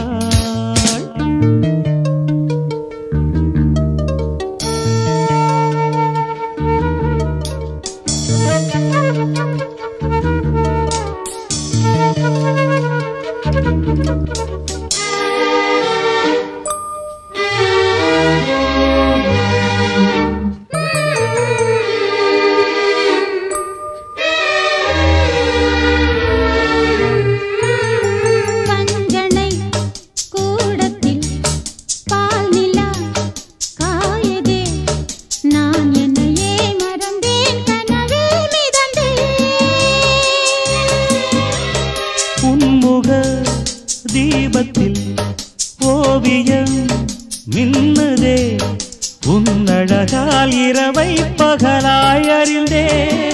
பஞ்சனை கூடத்தில் பால் நிலா காயதே நான் என்னையே மறந்தேன் கனவில் மிதந்தேன் உன்முக தீபத்தில் ஓவியம் மின்னுதே உன்னழகால் இரவை பகலாய் அறிந்தேன்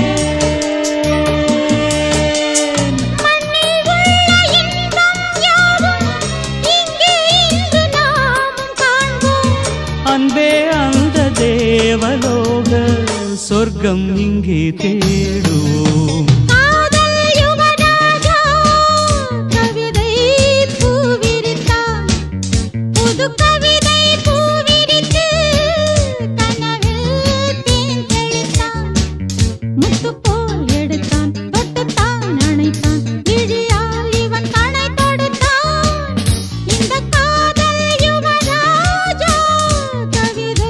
மண்ணில் உள்ள இன்பம் யாவும் இங்கே இன்று நாமும் காண்போம் அன்பே அந்த தேவ தேவலோக சொர்க்கம் இங்கே தேடுவோம் காதல் யுவராஜா கவிதை பூவிரித்தான் புது கவிதை பூவிரித்து கனவில் தேன் தெளித்தான் முத்து போல் எடுத்தான் தொட்டுத்தான் அணைத்தான் விழியால் இவன் கணை தொடுத்தான் இந்த காதல் யுவராஜா கவிதை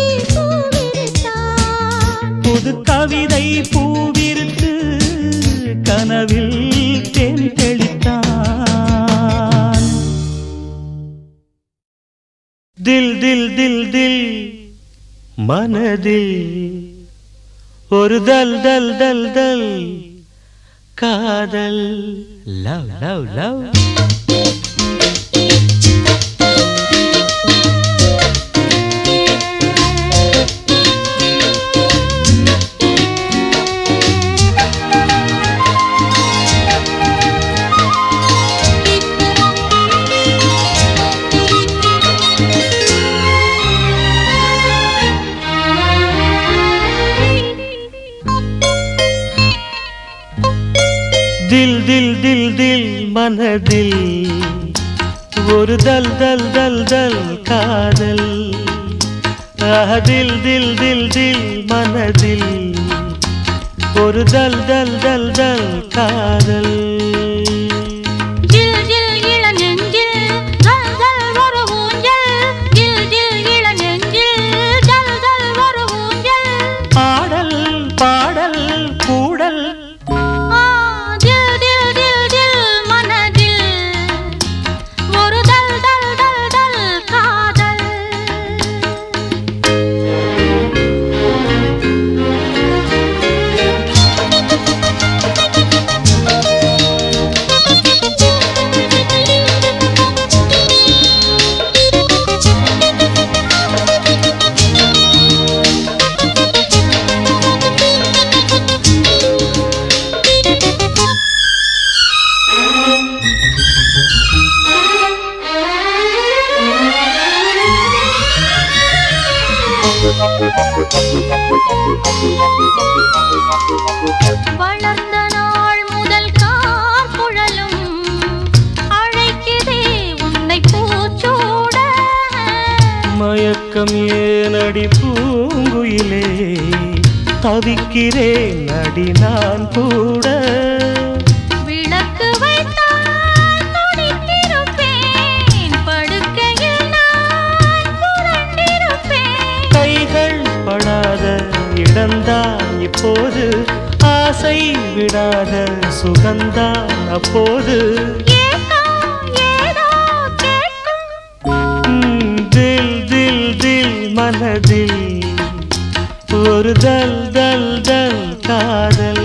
பூவிரித்தான் புது கவிதை பூவிருத்து கனவில் தேன் தெளித்தான் தில் தில் தில் தில் மனதில் ஒரு தல் தல் தல் தல் காதல் லவ் லவ் லவ் தில் தில் தில் தில் மனதில் ஒரு தல் தல் தல் தல் காதல் ஆஹ், தில் தில் தில் தில் மனதில் ஒரு தல் தல் தல் தல் காதல் ஜில் ஜில் இளநெஞ்சில் ஜல் ஜல் ஒரு ஊஞ்சல் ஜில் ஜில் இளநெஞ்சில் ஜல் ஜல் ஒரு ஊஞ்சல் பாடல் பாடல் கூடல் ஆ ஜில் ஜில் ஜில் ஜில் மனதில் ஒரு தல் தல் தல் தல் காதல் வளர்ந்த நாள் முதல் கார்குழலும் அழைக்கிறே உன்னை பூச்சூட மயக்கம் ஏனடி பூங்குயிலே தவிக்கிறேன் அடி நான் கூட விளக்கு வைத்தால் துடித்திருப்பேன் படுக்கையில் நான் புரண்டிருப்பேன் கைகள் படாத இடம்தான் இப்போது ஆசை விடாத சுகந்தான் அப்போது ஏதோ ஏதோ கேட்கும் ம், தில் தில் தில் மனதில் ஒரு தல் தல் தல் காதல்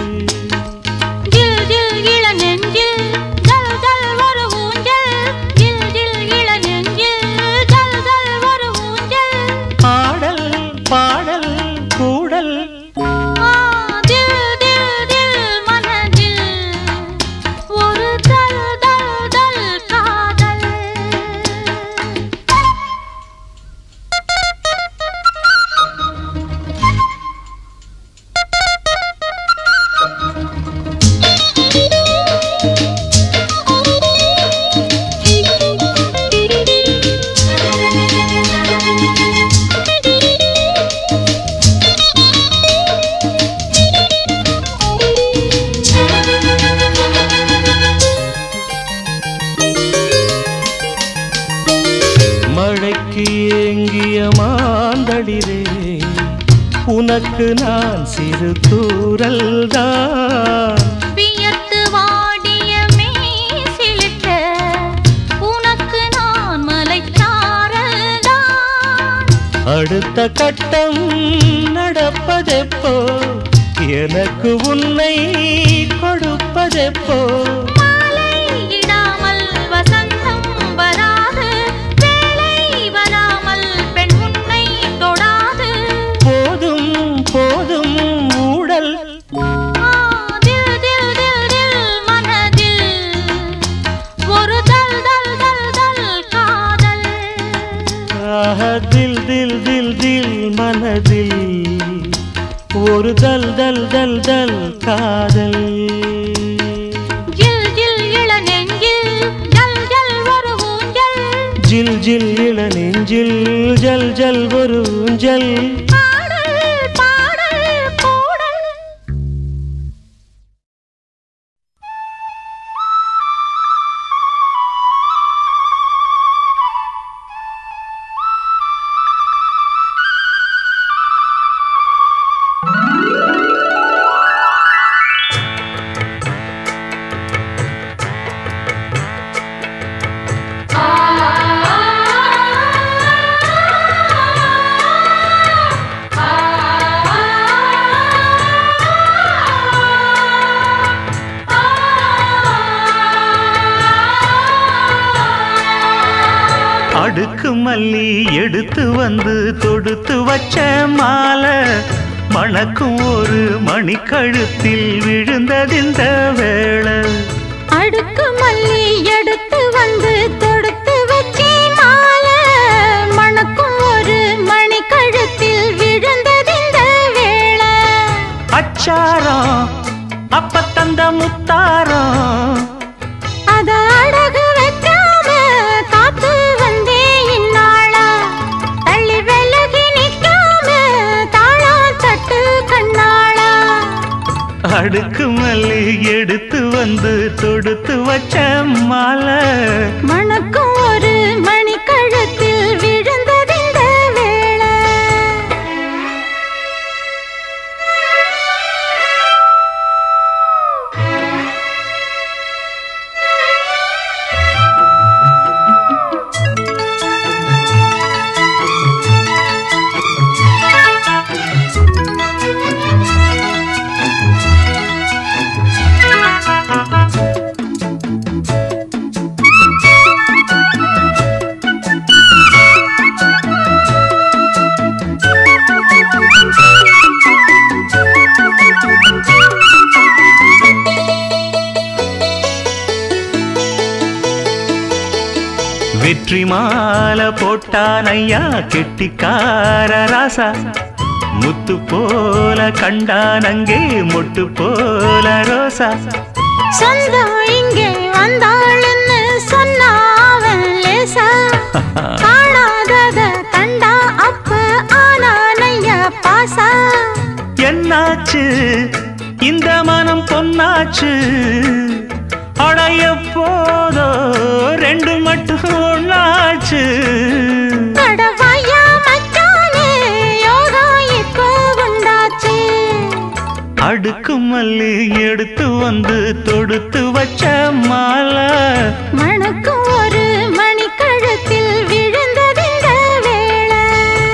ஜில் ஜில் இளநெஞ்சில் ஜல் ஜல் ஒரு ஊஞ்சல் ஜில் ஜில் இளநெஞ்சில் ஜல் ஜல் ஒரு ஊஞ்சல் பாடல் பாடல் கூடல் ஆ தில் தில் தில் மனதில் ஒரு தல் தல் தல் காதல் மழைக்கு ஏங்கிய மாந்தளிரே உனக்கு நான் சிறு தூரல் தான் வியர்த்து வாடிய மேசிலிட்ட உனக்கு நான் மலைச்சாரல்தான் அடுத்த கட்டம் நடப்பதெப்போ எனக்கு உன்னை கொடுப்பதெப்போ மாலையிடாமல் வசந்தம் வராது வேளை வராமல் பெண் உன்னை தொடாது போதும் போதும் ஊடல் ஆ, தில் தில் தில் தில் மனதில் ஒரு தல் தல் தல் தல் காதல் ஆஹா, தில் தில் தில் தில் தில் மனதில் ஒரு தல் தல் தல் தல் காதல் ஜில் ஜில் இள நெஞ்சில் ஜல் ஜல் ஒரு ஊஞ்சல் ஜில் ஜில் இள நெஞ்சில் ஜல் ஜல் ஒரு ஊஞ்சல் பாடல் பாடல் கூடல் அடுக்கு மல்லி எடுத்து வந்து தொடுத்து வச்ச மாலை மணக்கும் ஒரு மணிக்கழுத்தில் விழுந்ததிந்த வேளை அடுக்கு மல்லி எடுத்து வந்து தொடுத்து வச்சே மாலை மணக்கும் ஒரு மணி கழுத்தில் விழுந்ததிந்த வேளை அச்சாரம் அப்ப தந்த முத்தாரம் அத அடகு வைக்காம காத்து வந்தே இந்நாளா தள்ளி விலகி நிக்காம தாளா தட்டு கண்ணாளா அடுக்கு மல்லி எடுத்து வந்து தொடுத்து வச்ச மாலை மணக்கும் ஒரு மணி கழுத்தில் விழுந்ததிந்த வேளை வெற்றி மாலை போட்டான் ஐயா கெட்டிக்கார ராசா முத்து போல கண்டான் அங்கே மொட்டு போல ரோசா சொந்தம் இங்கே வந்தாளுன்னு சொன்னா அவன் லேசா காணாதத கண்டா அப்ப ஆனானையா பாசா என்னாச்சு இந்த மனம் பொன்னாச்சு அடைய போதோ ரெண்டு மட்டும் ஒண்ணாச்சு கடவாயா மச்சானே யோகா இப்போ உண்டாச்சு அடுக்கு மல்லி எடுத்து வந்து தொடுத்து வச்ச மாலை மணக்கும் ஒரு மணி கழுத்தில் விழுந்ததிந்த வேளை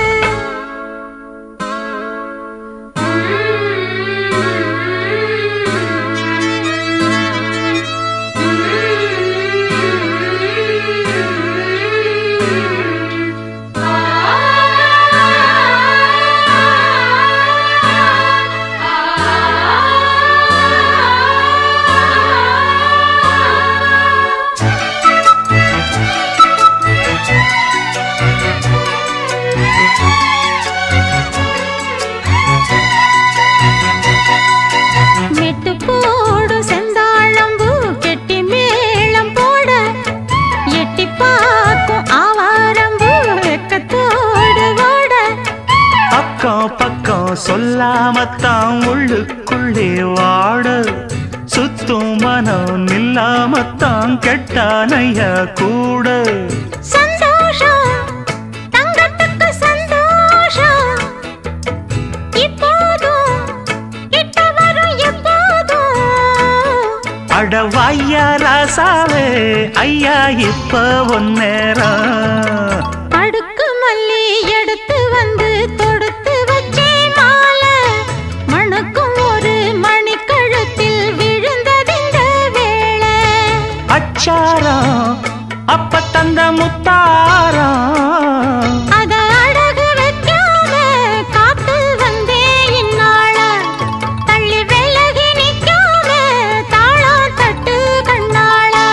மெட்டு போடு செந்தாழம்பூ கெட்டி மேளம் போட எட்டி பார்க்கும் ஆவாரம்பூ வெக்கத்தோடு ஓட அக்கம் பக்கம் சொல்லாமத்தான் உள்ளுக்குள்ளே வாட சுத்தும் மனம் நில்லாமத்தான் கெட்டானைய கூட சந்தோஷம் தங்கத்துக்கு சந்தோஷம் இப்போதும் கிட்ட வரும் எப்போதும் அடவாய்யா ராசாவே ஐயா இப்ப ஒன்னேரம் அடுக்கு மல்லி எடுத்து வந்து தொடுத்து வச்சே மாலை மணக்கும் ஒரு மணி கழுத்தில் விழுந்ததிந்த வேளை அச்சாரம் அப்ப தந்த முத்தாரம் அத அடகு வைக்காம காத்து வந்தே இந்நாளா தள்ளி விலகி நிக்காம தாளா தட்டு கண்ணாளா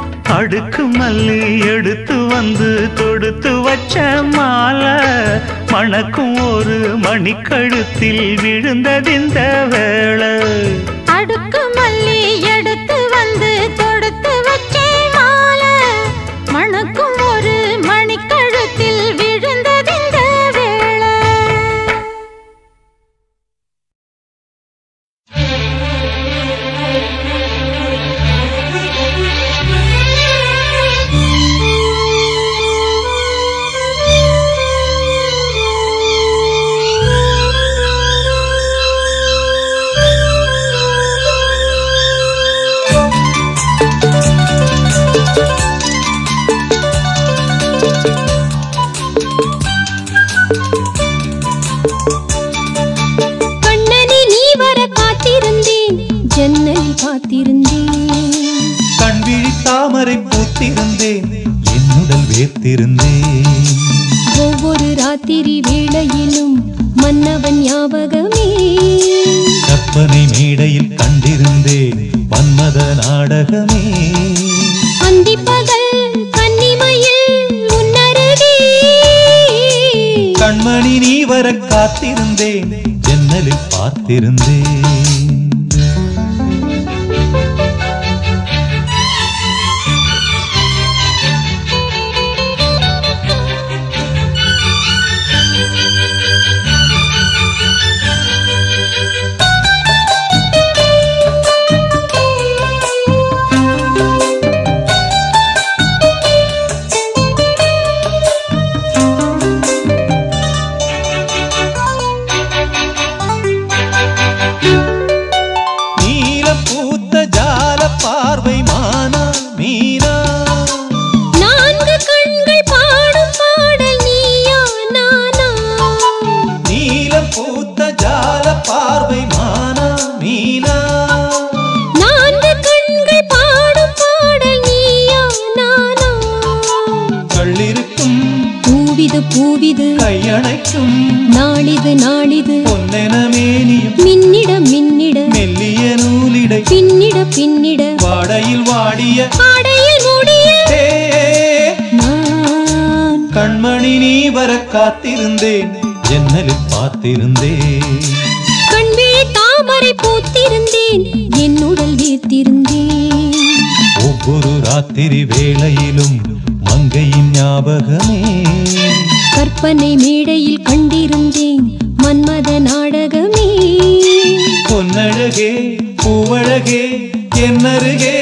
அடுக்கு மல்லி எடுத்து வந்து தொடுத்து வச்ச மாலை மணக்கும் ஒரு மணிக்கழுத்தில் விழுந்ததிந்த வேளை அடுக்கு மல்லி எடுத்து வந்து தொடுத்து வச்சே மாலை மணக்கும் ஒரு மணிக்கழுத்தில் விழுந்ததிந்த வேளை கண்ணனி நீ வர காத்திருந்தேன் ஜன்னலில் காத்திருந்தேன் கண்விழி தாமரை பூத்திருந்தேன் என்னுடல் வேர்த்திருந்தேன் ஒவ்வொரு ராத்திரி வேளையிலும் மன்னவன் ஞாபகமே கற்பனை மேடையில் கண்டிருந்தேன் வன்மத நாடகமே அந்திப்பகல் கன்னிமையில் உன்னருகே கண்மணி நீ வர காத்திருந்தேன் ஜன்னலில் பார்த்திருந்தேன் நீல பூத்த ஜால பார்வை மானா மீனா நான்கு கண்கள் பாடும் பாடல் நீயா நானா நீல பூத்த ஜால பார்வை மானா மீனா நான்கு கண்கள் பாடும் பாடல் நீயா நானா கள்ளிருக்கும் பூவிது பூவிது கையணைக்கும் நாளிது நாளிது பொன்னென மேனியும் மின்னிட மின்னிட மெல்லிய நூலிடை பின்னிட பின்னிட வாடையில் வாடிய ஆடையில் மூடிய தே நான் கண்மணி நீ வர காத்திருந்தேன் ஜன்னலில் பார்த்திருந்தேன் கண்விழி தாமரை பூத்திருந்தேன் என் உடல் வீர்த்திருந்தேன் ஒவ்வொரு ராத்திரி வேளையிலும் மங்கையின் ஞாபகமே கற்பனை மேடையில் கண்டிருந்தேன் மன்மத நாடகமே பொன்னழகே பூவழகே என்னருகே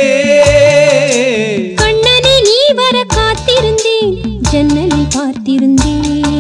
கண்ணனை நீ வர காத்திருந்தேன் ஜன்னலில் பார்த்திருந்தேன்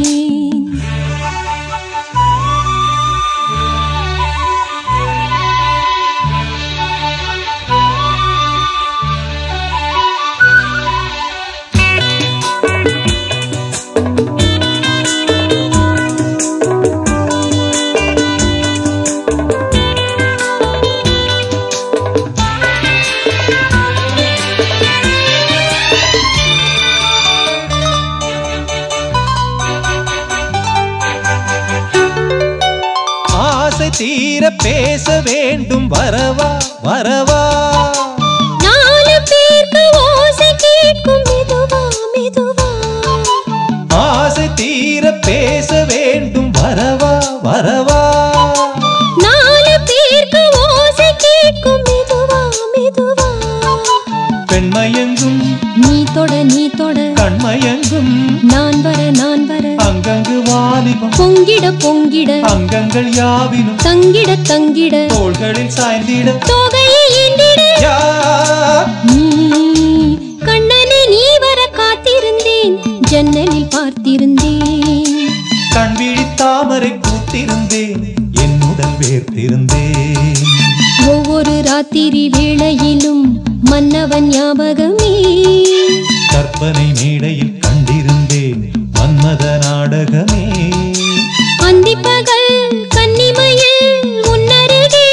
ஆசை தீர பேச வேண்டும் வரவா வரவா நாலு பேருக்கு ஓசை கேட்கும் மெதுவா மெதுவா ஆசை தீர பேச வேண்டும் வரவா வரவா நாலு பேருக்கு ஓசை கேட்கும் மெதுவா மெதுவா பெண்மயங்கும் நீ தொட நீ தொட கண்மயங்கும் நான் வர நான் வர அங்கங்கு வாலிபம் பொங்கிட பொங்கிட அங்கங்கள் யாவினும் தங்கிட தங்கிட தோள்களில் சாய்ந்திட தோகையை ஏந்திட யா நீ கண்ணனை நீ வர காத்திருந்தேன் ஜன்னலில் பார்த்திருந்தேன் கண்விழி தாமரை பூத்திருந்தேன் என்னுடன் வேர்த்திருந்தேன் ஒவ்வொரு ராத்திரி வேளையிலும் மன்னவன் ஞாபகமே கற்பனை மேடையில் கண்டிருந்தேன் மன்மத நாடகமே அந்திப்பகல் கன்னிமையில் உன்னருகே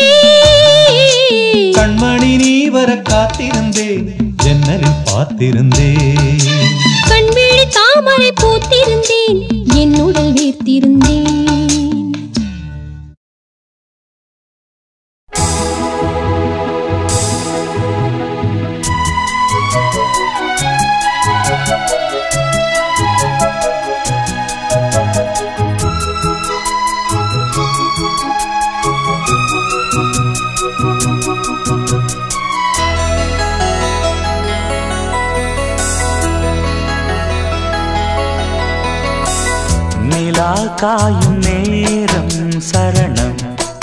கண்மணி நீ வர காத்திருந்தேன் ஜன்னலில் பார்த்திருந்தேன் கண்விழி தாமரை பூத்திருந்தேன் என் உடல் வீர்த்திருந்தேன் நிலா காயும் நேரம் சரணம்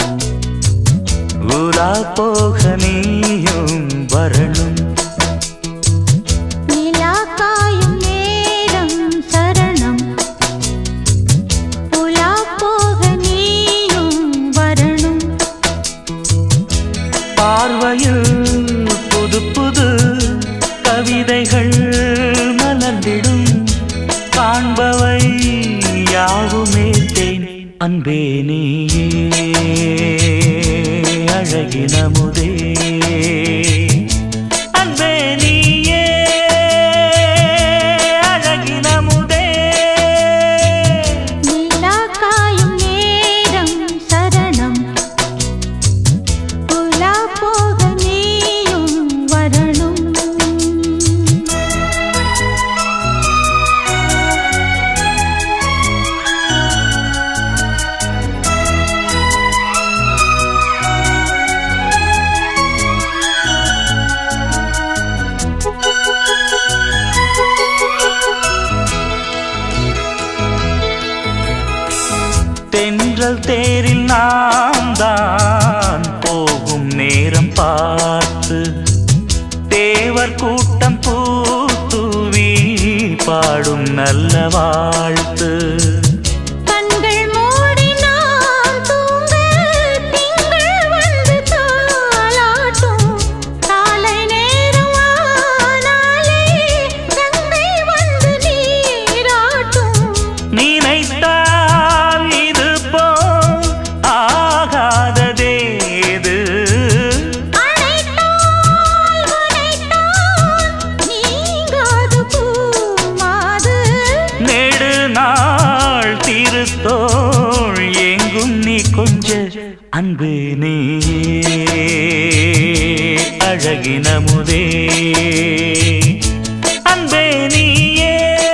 உலா போக நீயும் வரணும் நிலா காயும் நேரம் சரணம் உலா போக நீயும் வரணும் பார்வையில் புது புது கவிதைகள் மலர்ந்திடும் காண்பவை யாவுமே தேன் அன்பே நீயே அழகினமுதே அன்பே நீயே அழகினமுதே நிலா காயும் நேரம் சரணம் உலா போக நீயும் வரணும் தென்றல் தேரில் நாம் தான் போகும் நேரம் பார்த்து தேவர் கூட்டம் பூத்துவி பாடும் நல்ல வாழ்த்து கண்கள் மூடி நாம் தூங்க திங்கள் வந்து தாலாட்டும் காலை நேரம் ஆனாலே கங்கை வந்து நீராட்டும் நினைத்தால் இது போல் ஆகாததேது அழைத்தால் உனைத்தான் நீங்காது பூமாது நெடு நாள் திருத்தோள் எங்கும் நீ கொஞ்ச அன்பு நீ அழகினமுதே அன்பே நீயே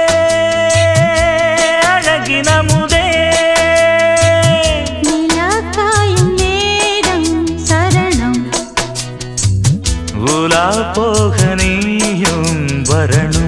அழகினமுதே நிலா காயும் நேரம் சரணம் உலா போக நீயும் வரணும்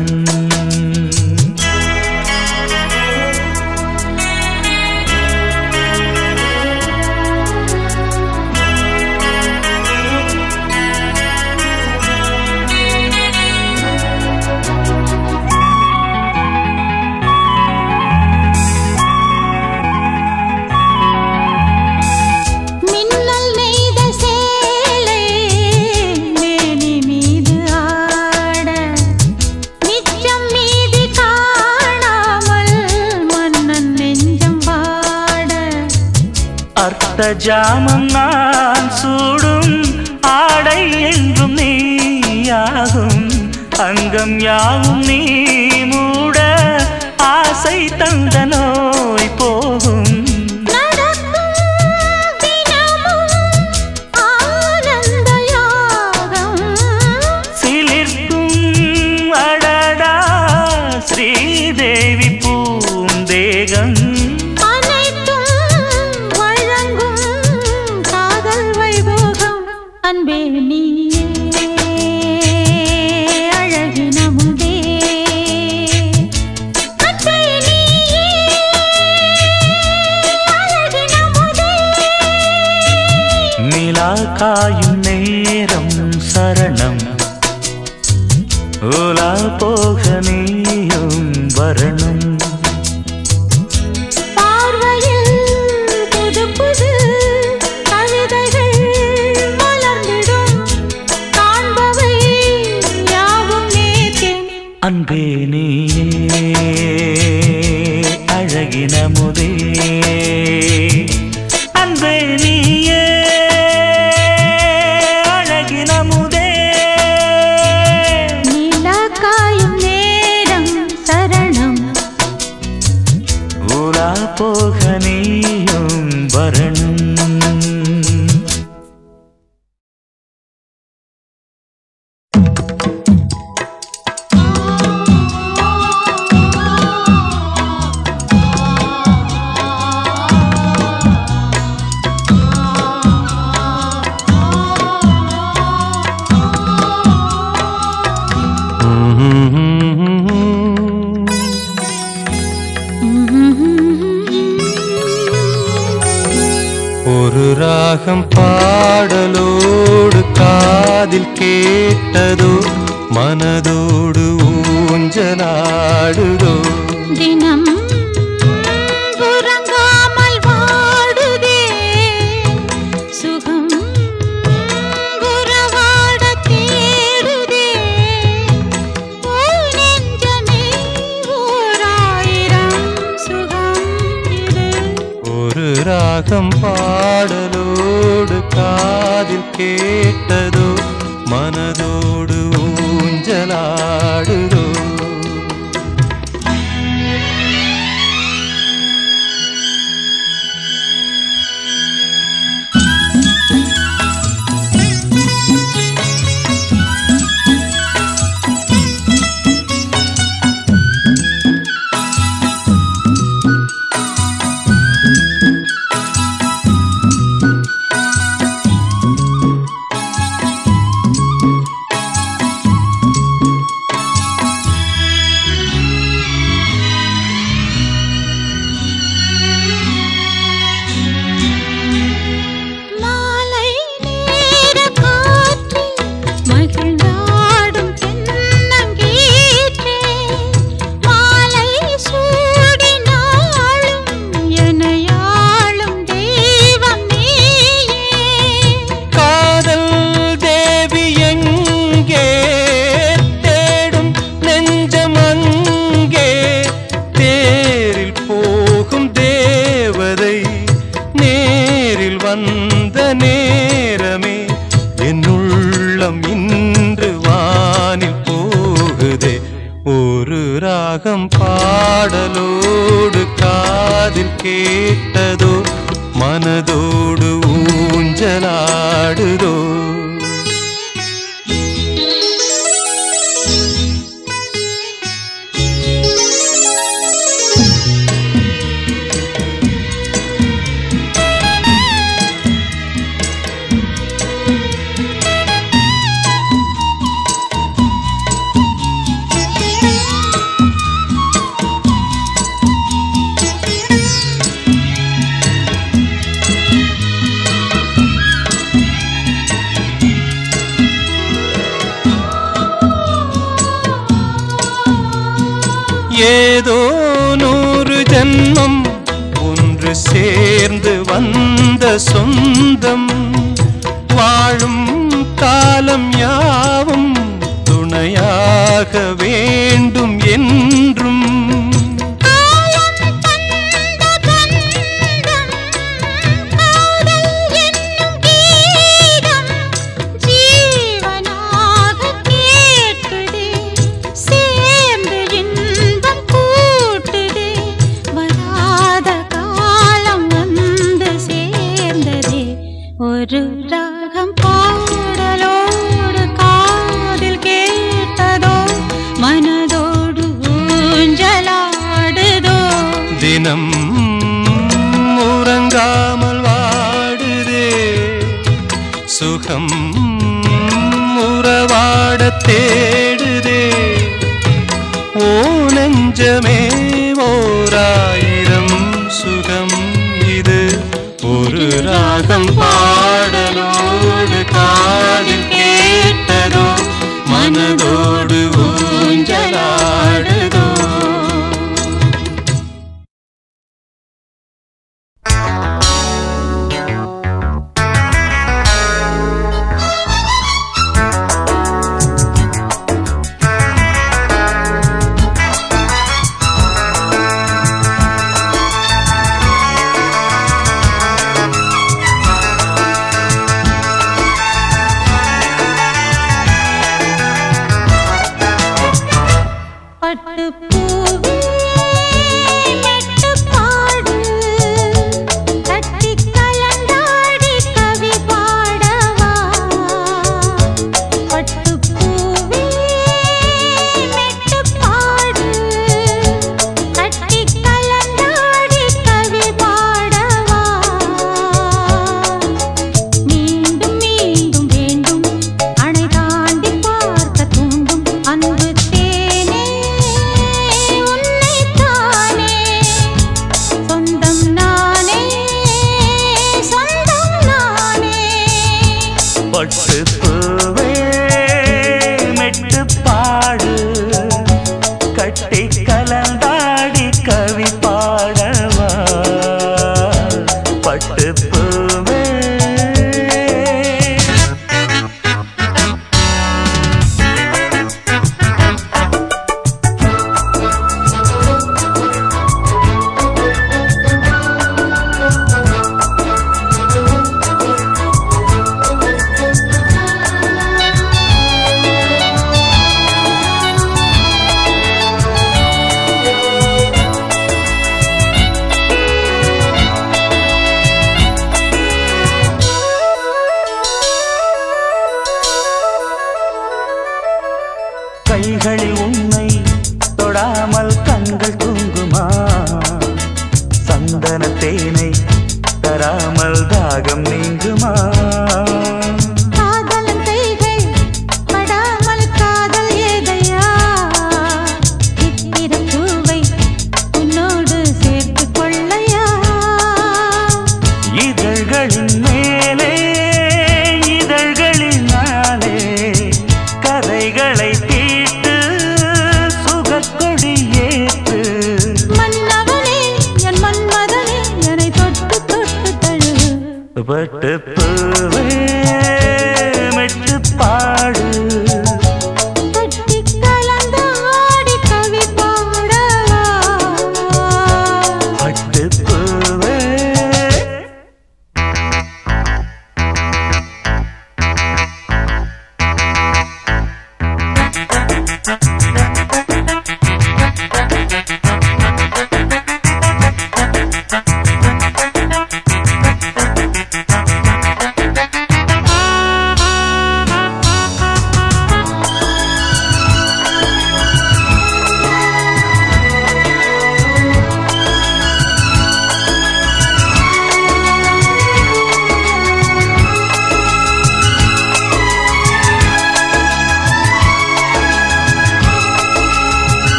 மின்னல் நெய்த சேலை மேனி மீது ஆட நிச்சம் மீதி காணாமல் மன்னன் நெஞ்சம் வாட அர்த்த ஜாமம் நான் சூடும் ஆடை என்றும் நீயாகும் அங்கம் யாவும் நீ மூட ஆசை தந்த நோய் போகும் நடக்கும் தினமும் ஆனந்த யாகம் சிலிர்க்கும் அடடா ஸ்ரீதேவி பூந்தேகம் அனைத்தும் வழங்கும் காதல் வைபோகம் அன்பே நீயே அழகினமுதே அன்பே நீயே அழகினமுதே நிலா காயும் நேரம் சரணம் உலா போக நீயும் வரணும் பார்வையில் புது புது கவிதைகள் மலர்ந்திடும் காண்பவை யாவும் நேர்த்தேன் அன்பே நீயே அழகினமுதே அன்பே நீயே அழகினமுதே நிலா காயும் நேரம் சரணம் உலா போக நீயும் வரணும் ஒரு ராகம் பாடலோடு காதில் கேட்டதோ மனதோடு ஊஞ்சலாடுதோ தினம் உறங்காமல் வாடுதே சுகம் உறவாட தேடுதே ஓ நெஞ்சமே ஓராயிரம் சுகம் இது ஒரு ராகம் பாடலோடு காதில் கேட்டதோ மனதோடு ஊஞ்சலாடுதோ மாலை நேர காற்று மகிழ்ந்தாடும் தென்னங்கீற்றே மாலை சூடினாலும் எனையாளும் தெய்வம் நீயே காதல் தேவி எங்கே தேடும் நெஞ்சம் அங்கே தேரில் போகும் தேவதை நேரில் வந்த நேரமே என் உள்ளம் இன்று வானில் போகுதே ஒரு ராகம் பாடலோடு காதில் கேட்டதோ மனதோடு ஊஞ்சலாடுதோ ஏதோ நூறு ஜன்மம் ஒன்று சேர்ந்து வந்த சொந்தம் வாழும் காலம் யாவும் துணையாக வேண்டும் என்றும் காலம் தந்த பந்தம் காதல் என்னும் கீதம் ஜீவனாக கேட்குதே சேர்ந்து இன்பம் கூட்டுதே வராத காலம் வந்து சேர்ந்ததே ஒரு ராகம் பாடலோடு காதில் கேட்டதோ மனதோடு ஊஞ்சலாடுதோ தினம் உறங்காமல் வாடுதே சுகம் உறவாட தேடுதே ஓ நெஞ்சமே ஓராயிரம் சுகம் இது ஒரு ராகம் பாடலோடு காதில் கேட்டதோ மனதோடு ஊஞ்சலாடுதோ தேனை தராமல் தாகம் நீங்குமா காதலன் கைகள் படாமல் காதல் ஏதையா சித்திர பூவை உன்னோடு சேர்த்து கொள்ளையா இதழ்களின் மேலே இதழ்களினாலே கதைகளை தீட்டு சுகக்கொடி ஏற்று மன்னவனே என் மன்மதனே என்னை தொட்டு தொட்டு தழுவு பட்டு பூவே மெட்டு பாடு